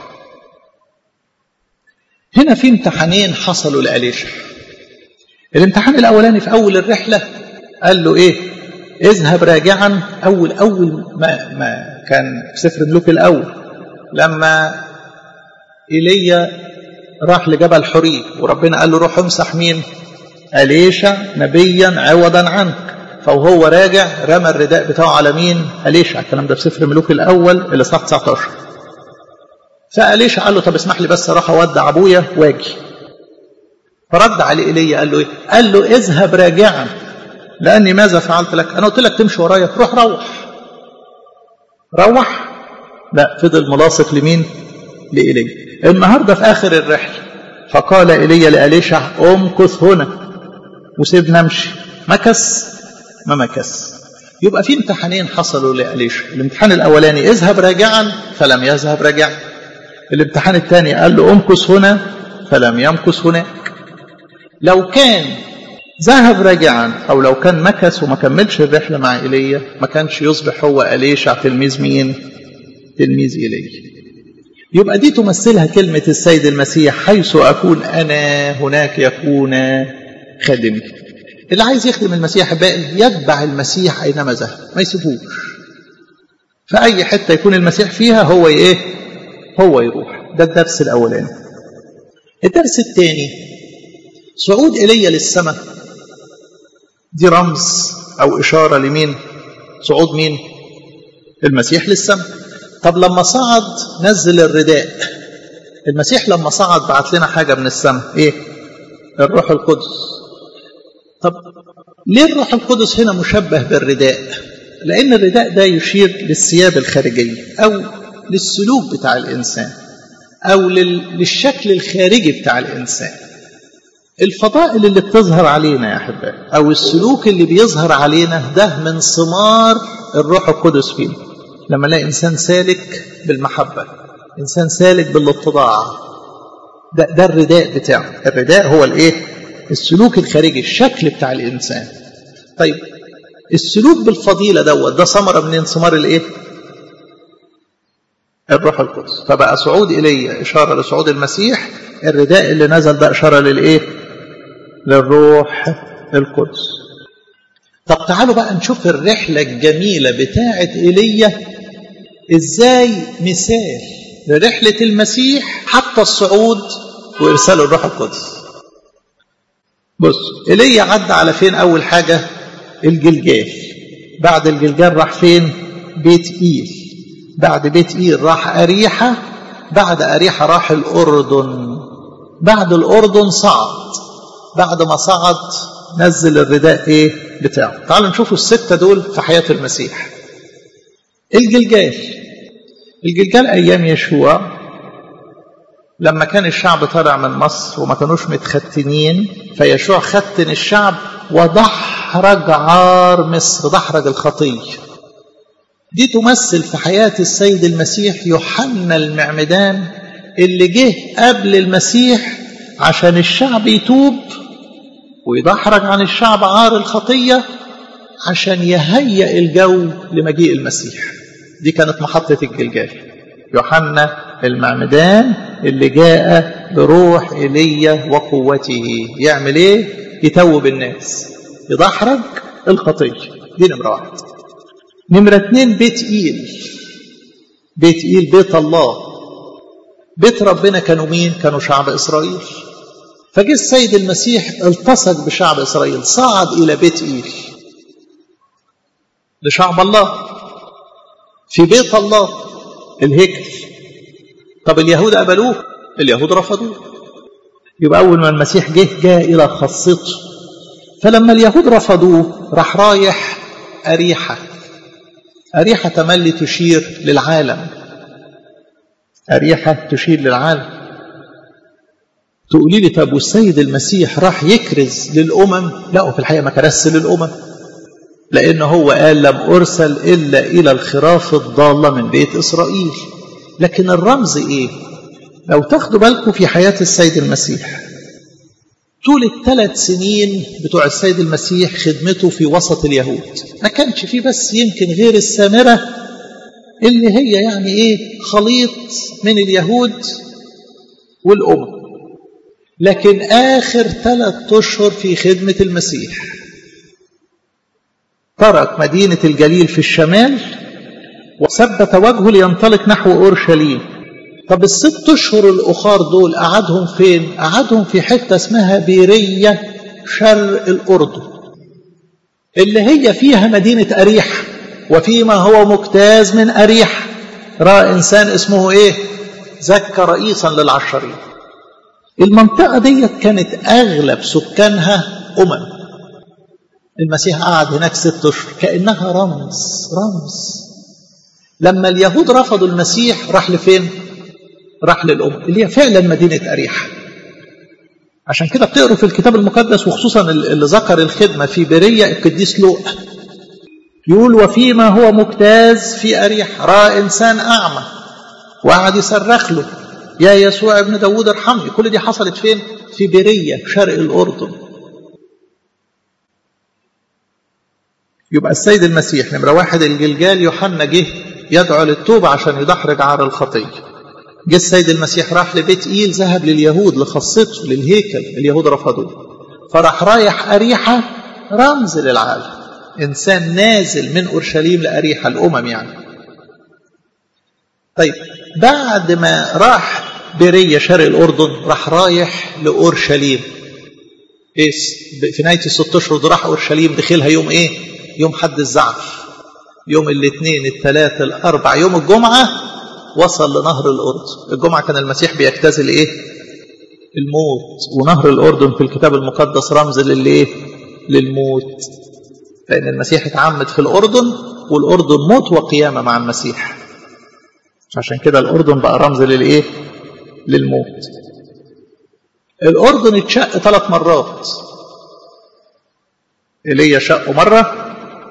هنا في امتحانين حصلوا لأليشا الامتحان الأولاني في أول الرحلة قال له إيه اذهب راجعا أول أول ما, ما كان في سفر الملوك الأول لما إيليا راح لجبل حري وربنا قال له روح امسح مين أليشا نبيا عوضا عنك فوهو راجع رمى الرداء بتاعه على مين أليشا الكلام ده في سفر الملوك الأول اللي صح 19 فأليشا قال له طب اسمح لي بس راح أودع أبويا واجي فرد عليه إيليا قال له إيه قال له اذهب راجعا لأني ماذا فعلت لك أنا قلت لك تمشي ورايا روح روح روح لا فضل ملاصق لمين لإيليا النهاردة في آخر الرحلة فقال إيليا لأليشع أمكث هنا وسيبنا امشي مكس ما مكس يبقى في امتحانين حصلوا لأليشع الامتحان الأولاني اذهب راجعا فلم يذهب راجعا الامتحان الثاني قال له امكث هنا فلم يمكث هناك لو كان ذهب راجعا أو لو كان مكث وما كملش الرحلة مع إيليا ما كانش يصبح هو أليشع تلميذ مين تلميذ إيليا يبقى دي تمثلها كلمة السيد المسيح حيث أكون أنا هناك يكون خادمي اللي عايز يخدم المسيح باقي يتبع المسيح أينما ذهب ما يسيبوش في أي حتة يكون المسيح فيها هو إيه هو يروح ده الدرس الأولاني الدرس الثاني صعود إيليا للسماء دي رمز أو إشارة لمين صعود مين المسيح للسماء طب لما صعد نزل الرداء المسيح لما صعد بعت لنا حاجة من السماء إيه الروح القدس طب ليه الروح القدس هنا مشبه بالرداء لأن الرداء ده يشير للثياب الخارجية أو للسلوك بتاع الإنسان أو للشكل الخارجي بتاع الإنسان الفضائل اللي بتظهر علينا يا أحبائي أو السلوك اللي بيظهر علينا ده من ثمار الروح القدس فينا لما نلاقي إنسان سالك بالمحبة إنسان سالك بالاتضاع ده, ده الرداء بتاعه الرداء هو الإيه السلوك الخارجي الشكل بتاع الإنسان طيب السلوك بالفضيلة دوت ده ثمرة من ثمار الإيه الروح القدس فبقى صعود إلي إشارة لصعود المسيح الرداء اللي نزل ده إشارة للإيه للروح القدس طب تعالوا بقى نشوف الرحلة الجميلة بتاعة إيليا إزاي مثال لرحلة المسيح حتى الصعود وإرسال الروح القدس بص إيليا عدى على فين أول حاجة الجلجال بعد الجلجال راح فين بيت إيل بعد بيت إيل راح أريحة بعد أريحة راح الأردن بعد الأردن صعد بعد ما صعد نزل الرداء ايه بتاعه تعالوا نشوفوا الستة دول في حياة المسيح الجلجال الجلجال أيام يشوع لما كان الشعب طالع من مصر وما كانوش متختنين فيشوع ختن الشعب ودحرج عار مصر دحرج الخطية دي تمثل في حياة السيد المسيح يوحنا المعمدان اللي جه قبل المسيح عشان الشعب يتوب ويدحرج عن الشعب عار الخطية عشان يهيئ الجو لمجيء المسيح دي كانت محطة الجلجال يوحنا المعمدان اللي جاء بروح ايليا وقوته يعمل ايه يتوب الناس يدحرج الخطية دي نمرة واحد نمرة اتنين بيت ايل بيت ايل بيت الله بيت ربنا كانوا مين كانوا شعب اسرائيل فجه السيد المسيح التصق بشعب اسرائيل صعد الى بيت ايل لشعب الله في بيت الله الهيكل طب اليهود قبلوه اليهود رفضوه يبقى اول ما المسيح جه جاء الى خاصته فلما اليهود رفضوه راح رايح اريحه اريحه تملي تشير للعالم اريحه تشير للعالم تقولي لي طب والسيد المسيح راح يكرز للأمم لا في الحقيقة ما كرس للأمم لأنه هو قال لم أرسل إلا إلى الخراف الضالة من بيت إسرائيل لكن الرمز إيه لو تاخدوا بالكم في حياة السيد المسيح طول الثلاث سنين بتوع السيد المسيح خدمته في وسط اليهود ما كانش فيه بس يمكن غير السامرة اللي هي يعني ايه خليط من اليهود والأمم لكن آخر ثلاث أشهر في خدمة المسيح ترك مدينة الجليل في الشمال وثبت وجهه لينطلق نحو أورشليم طب الست أشهر الأخر دول قعدهم فين؟ قعدهم في حتة اسمها بيرية شرق الأردن اللي هي فيها مدينة أريح وفيما هو مجتاز من أريح رأى إنسان اسمه إيه؟ زكى رئيسا للعشرين المنطقة ديت كانت أغلب سكانها أمم المسيح قعد هناك ست أشهر كأنها رمز رمز لما اليهود رفضوا المسيح راح لفين؟ راح للأم اللي هي فعلا مدينة أريحة عشان كده بتقروا في الكتاب المقدس وخصوصا اللي ذكر الخدمة في برية القديس لوقا يقول وفيما هو مجتاز في أريح رأى إنسان أعمى وقعد يصرخ له يا يسوع ابن داود ارحمني كل دي حصلت فين في برية شرق الأردن يبقى السيد المسيح نمرة واحد الجلجال يوحنا جه يدعو للتوبة عشان يدحرج عار الخطية جه السيد المسيح راح لبيت إيل ذهب لليهود لخاصته للهيكل اليهود رفضوه فراح رايح أريحة رمز للعالم إنسان نازل من أورشليم لأريحة الأمم يعني طيب بعد ما راح برية شرق الأردن راح رايح لأورشليم إيه في نهاية الست أشهر ده راح أورشليم دخلها يوم إيه؟ يوم حد الزعف يوم الاثنين الثلاث الأربع يوم الجمعة وصل لنهر الأردن الجمعة كان المسيح بيجتاز الايه الموت ونهر الأردن في الكتاب المقدس رمز للايه للموت لأن المسيح اتعمد في الأردن والأردن موت وقيامة مع المسيح عشان كده الأردن بقى رمز للايه للموت الأردن اتشق ثلاث مرات ايليا شقه مرة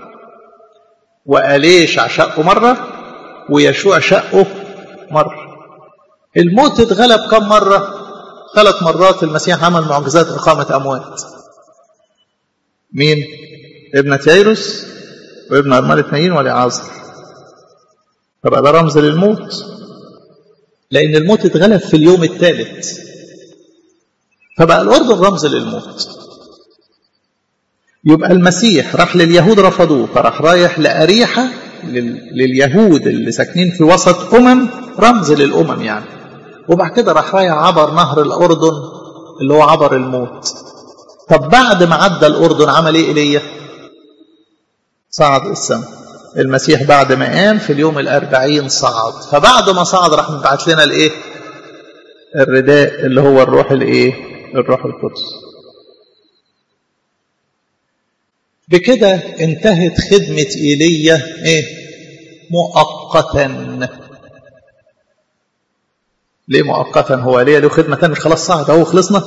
وأليشع شقه مرة ويشوع شقه مرة الموت اتغلب كم مرة ثلاث مرات المسيح عمل معجزات إقامة أموات مين ابنة ييروس وابن أرملة نايين ولعازر فبقى ده رمز للموت لأن الموت اتغلب في اليوم الثالث فبقى الأردن رمز للموت يبقى المسيح راح لليهود رفضوه فراح رايح لأريحة لليهود اللي ساكنين في وسط أمم رمز للأمم يعني وبعد كده راح رايح عبر نهر الأردن اللي هو عبر الموت طب بعد ما عدى الأردن عمل إيه إيليا؟ صعد السماء المسيح بعد ما قام في اليوم الأربعين صعد فبعد ما صعد راح مبعت لنا الإيه؟ الرداء اللي هو الروح الإيه؟ الروح القدس بكده انتهت خدمة إيليا إيه؟ مؤقتا ليه مؤقتا هو ليه له خدمة تانية مش خلاص صعد اهو خلصنا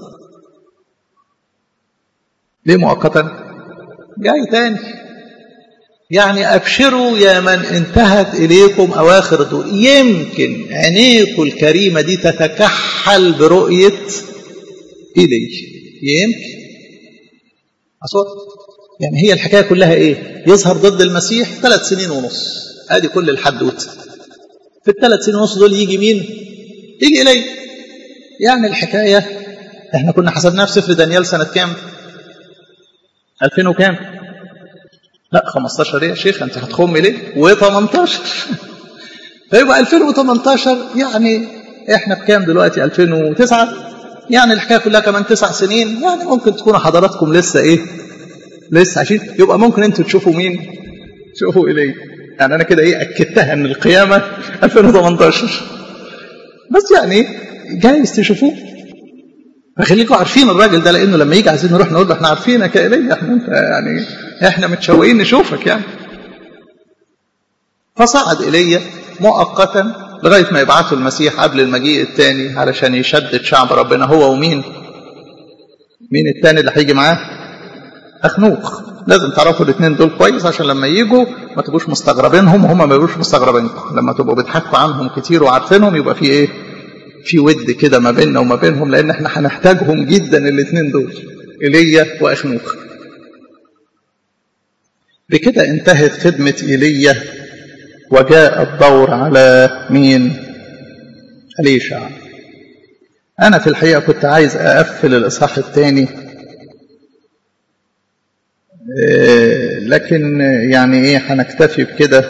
ليه مؤقتا جاي تاني يعني أبشروا يا من انتهت إليكم أواخر الدور يمكن عينيكم الكريمة دي تتكحل برؤية إيلي يمكن أصوات يعني هي الحكاية كلها إيه يظهر ضد المسيح ثلاث سنين ونص ادي كل الحدوته في الثلاث سنين ونص دول يجي مين يجي إلي يعني الحكاية احنا كنا حسبناها في سفر دانيال سنة كام 2000 وكام لا 15 ايه يا شيخ انت هتخم ليه و18 فيبقى 2018 يعني احنا بكام دلوقتي 2009 يعني الحكايه كلها كمان تسع سنين يعني ممكن تكونوا حضراتكم لسه ايه لسه عايشين يبقى ممكن انتوا تشوفوا مين تشوفوا الي يعني انا كده ايه اكدتها ان القيامه 2018 بس يعني جايز تشوفوه فخليكم عارفين الراجل ده لانه لما يجي عايزين نروح نقول له احنا عارفينك يا ايليا احنا انت يعني احنا متشوقين نشوفك يعني فصعد ايليا مؤقتا لغايه ما يبعثوا المسيح قبل المجيء الثاني علشان يشدد شعب ربنا هو ومين مين الثاني اللي هيجي معاه اخنوخ لازم تعرفوا الاثنين دول كويس عشان لما يجوا ما تبقوش مستغربينهم وهم ما يبقوش مستغربينكم لما تبقوا بتحكوا عنهم كتير وعارفينهم يبقى في ايه في ود كده ما بيننا وما بينهم لان احنا هنحتاجهم جدا الاثنين دول ايليا واخنوخ بكده انتهت خدمة ايليا وجاء الدور على مين أليشع أنا في الحقيقة كنت عايز أقفل الإصحاح الثاني لكن يعني إيه هنكتفي بكده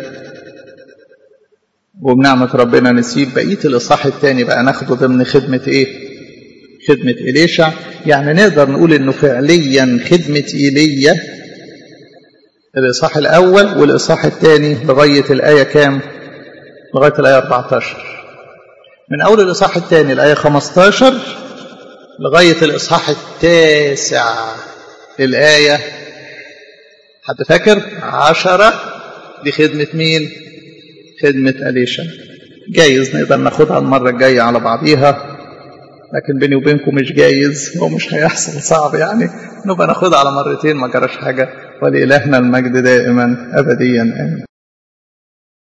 وبنعمة ربنا نسيب بقية الإصحاح الثاني بقى ناخده ضمن خدمة إيه؟ خدمة إليشع يعني نقدر نقول إنه فعليا خدمة إيليا الإصحاح الأول والإصحاح الثاني لغاية الآية كام؟ لغاية الآية 14 من أول الإصحاح الثاني الآية 15 لغاية الإصحاح التاسع الآية حد فاكر؟ عشرة دي خدمة مين؟ خدمة أليشا جايز نقدر ناخدها المرة الجاية على بعضيها لكن بيني وبينكم مش جايز ومش هيحصل صعب يعني نبقى ناخدها على مرتين ما جراش حاجة ولإلهنا المجد دائما أبديا آمين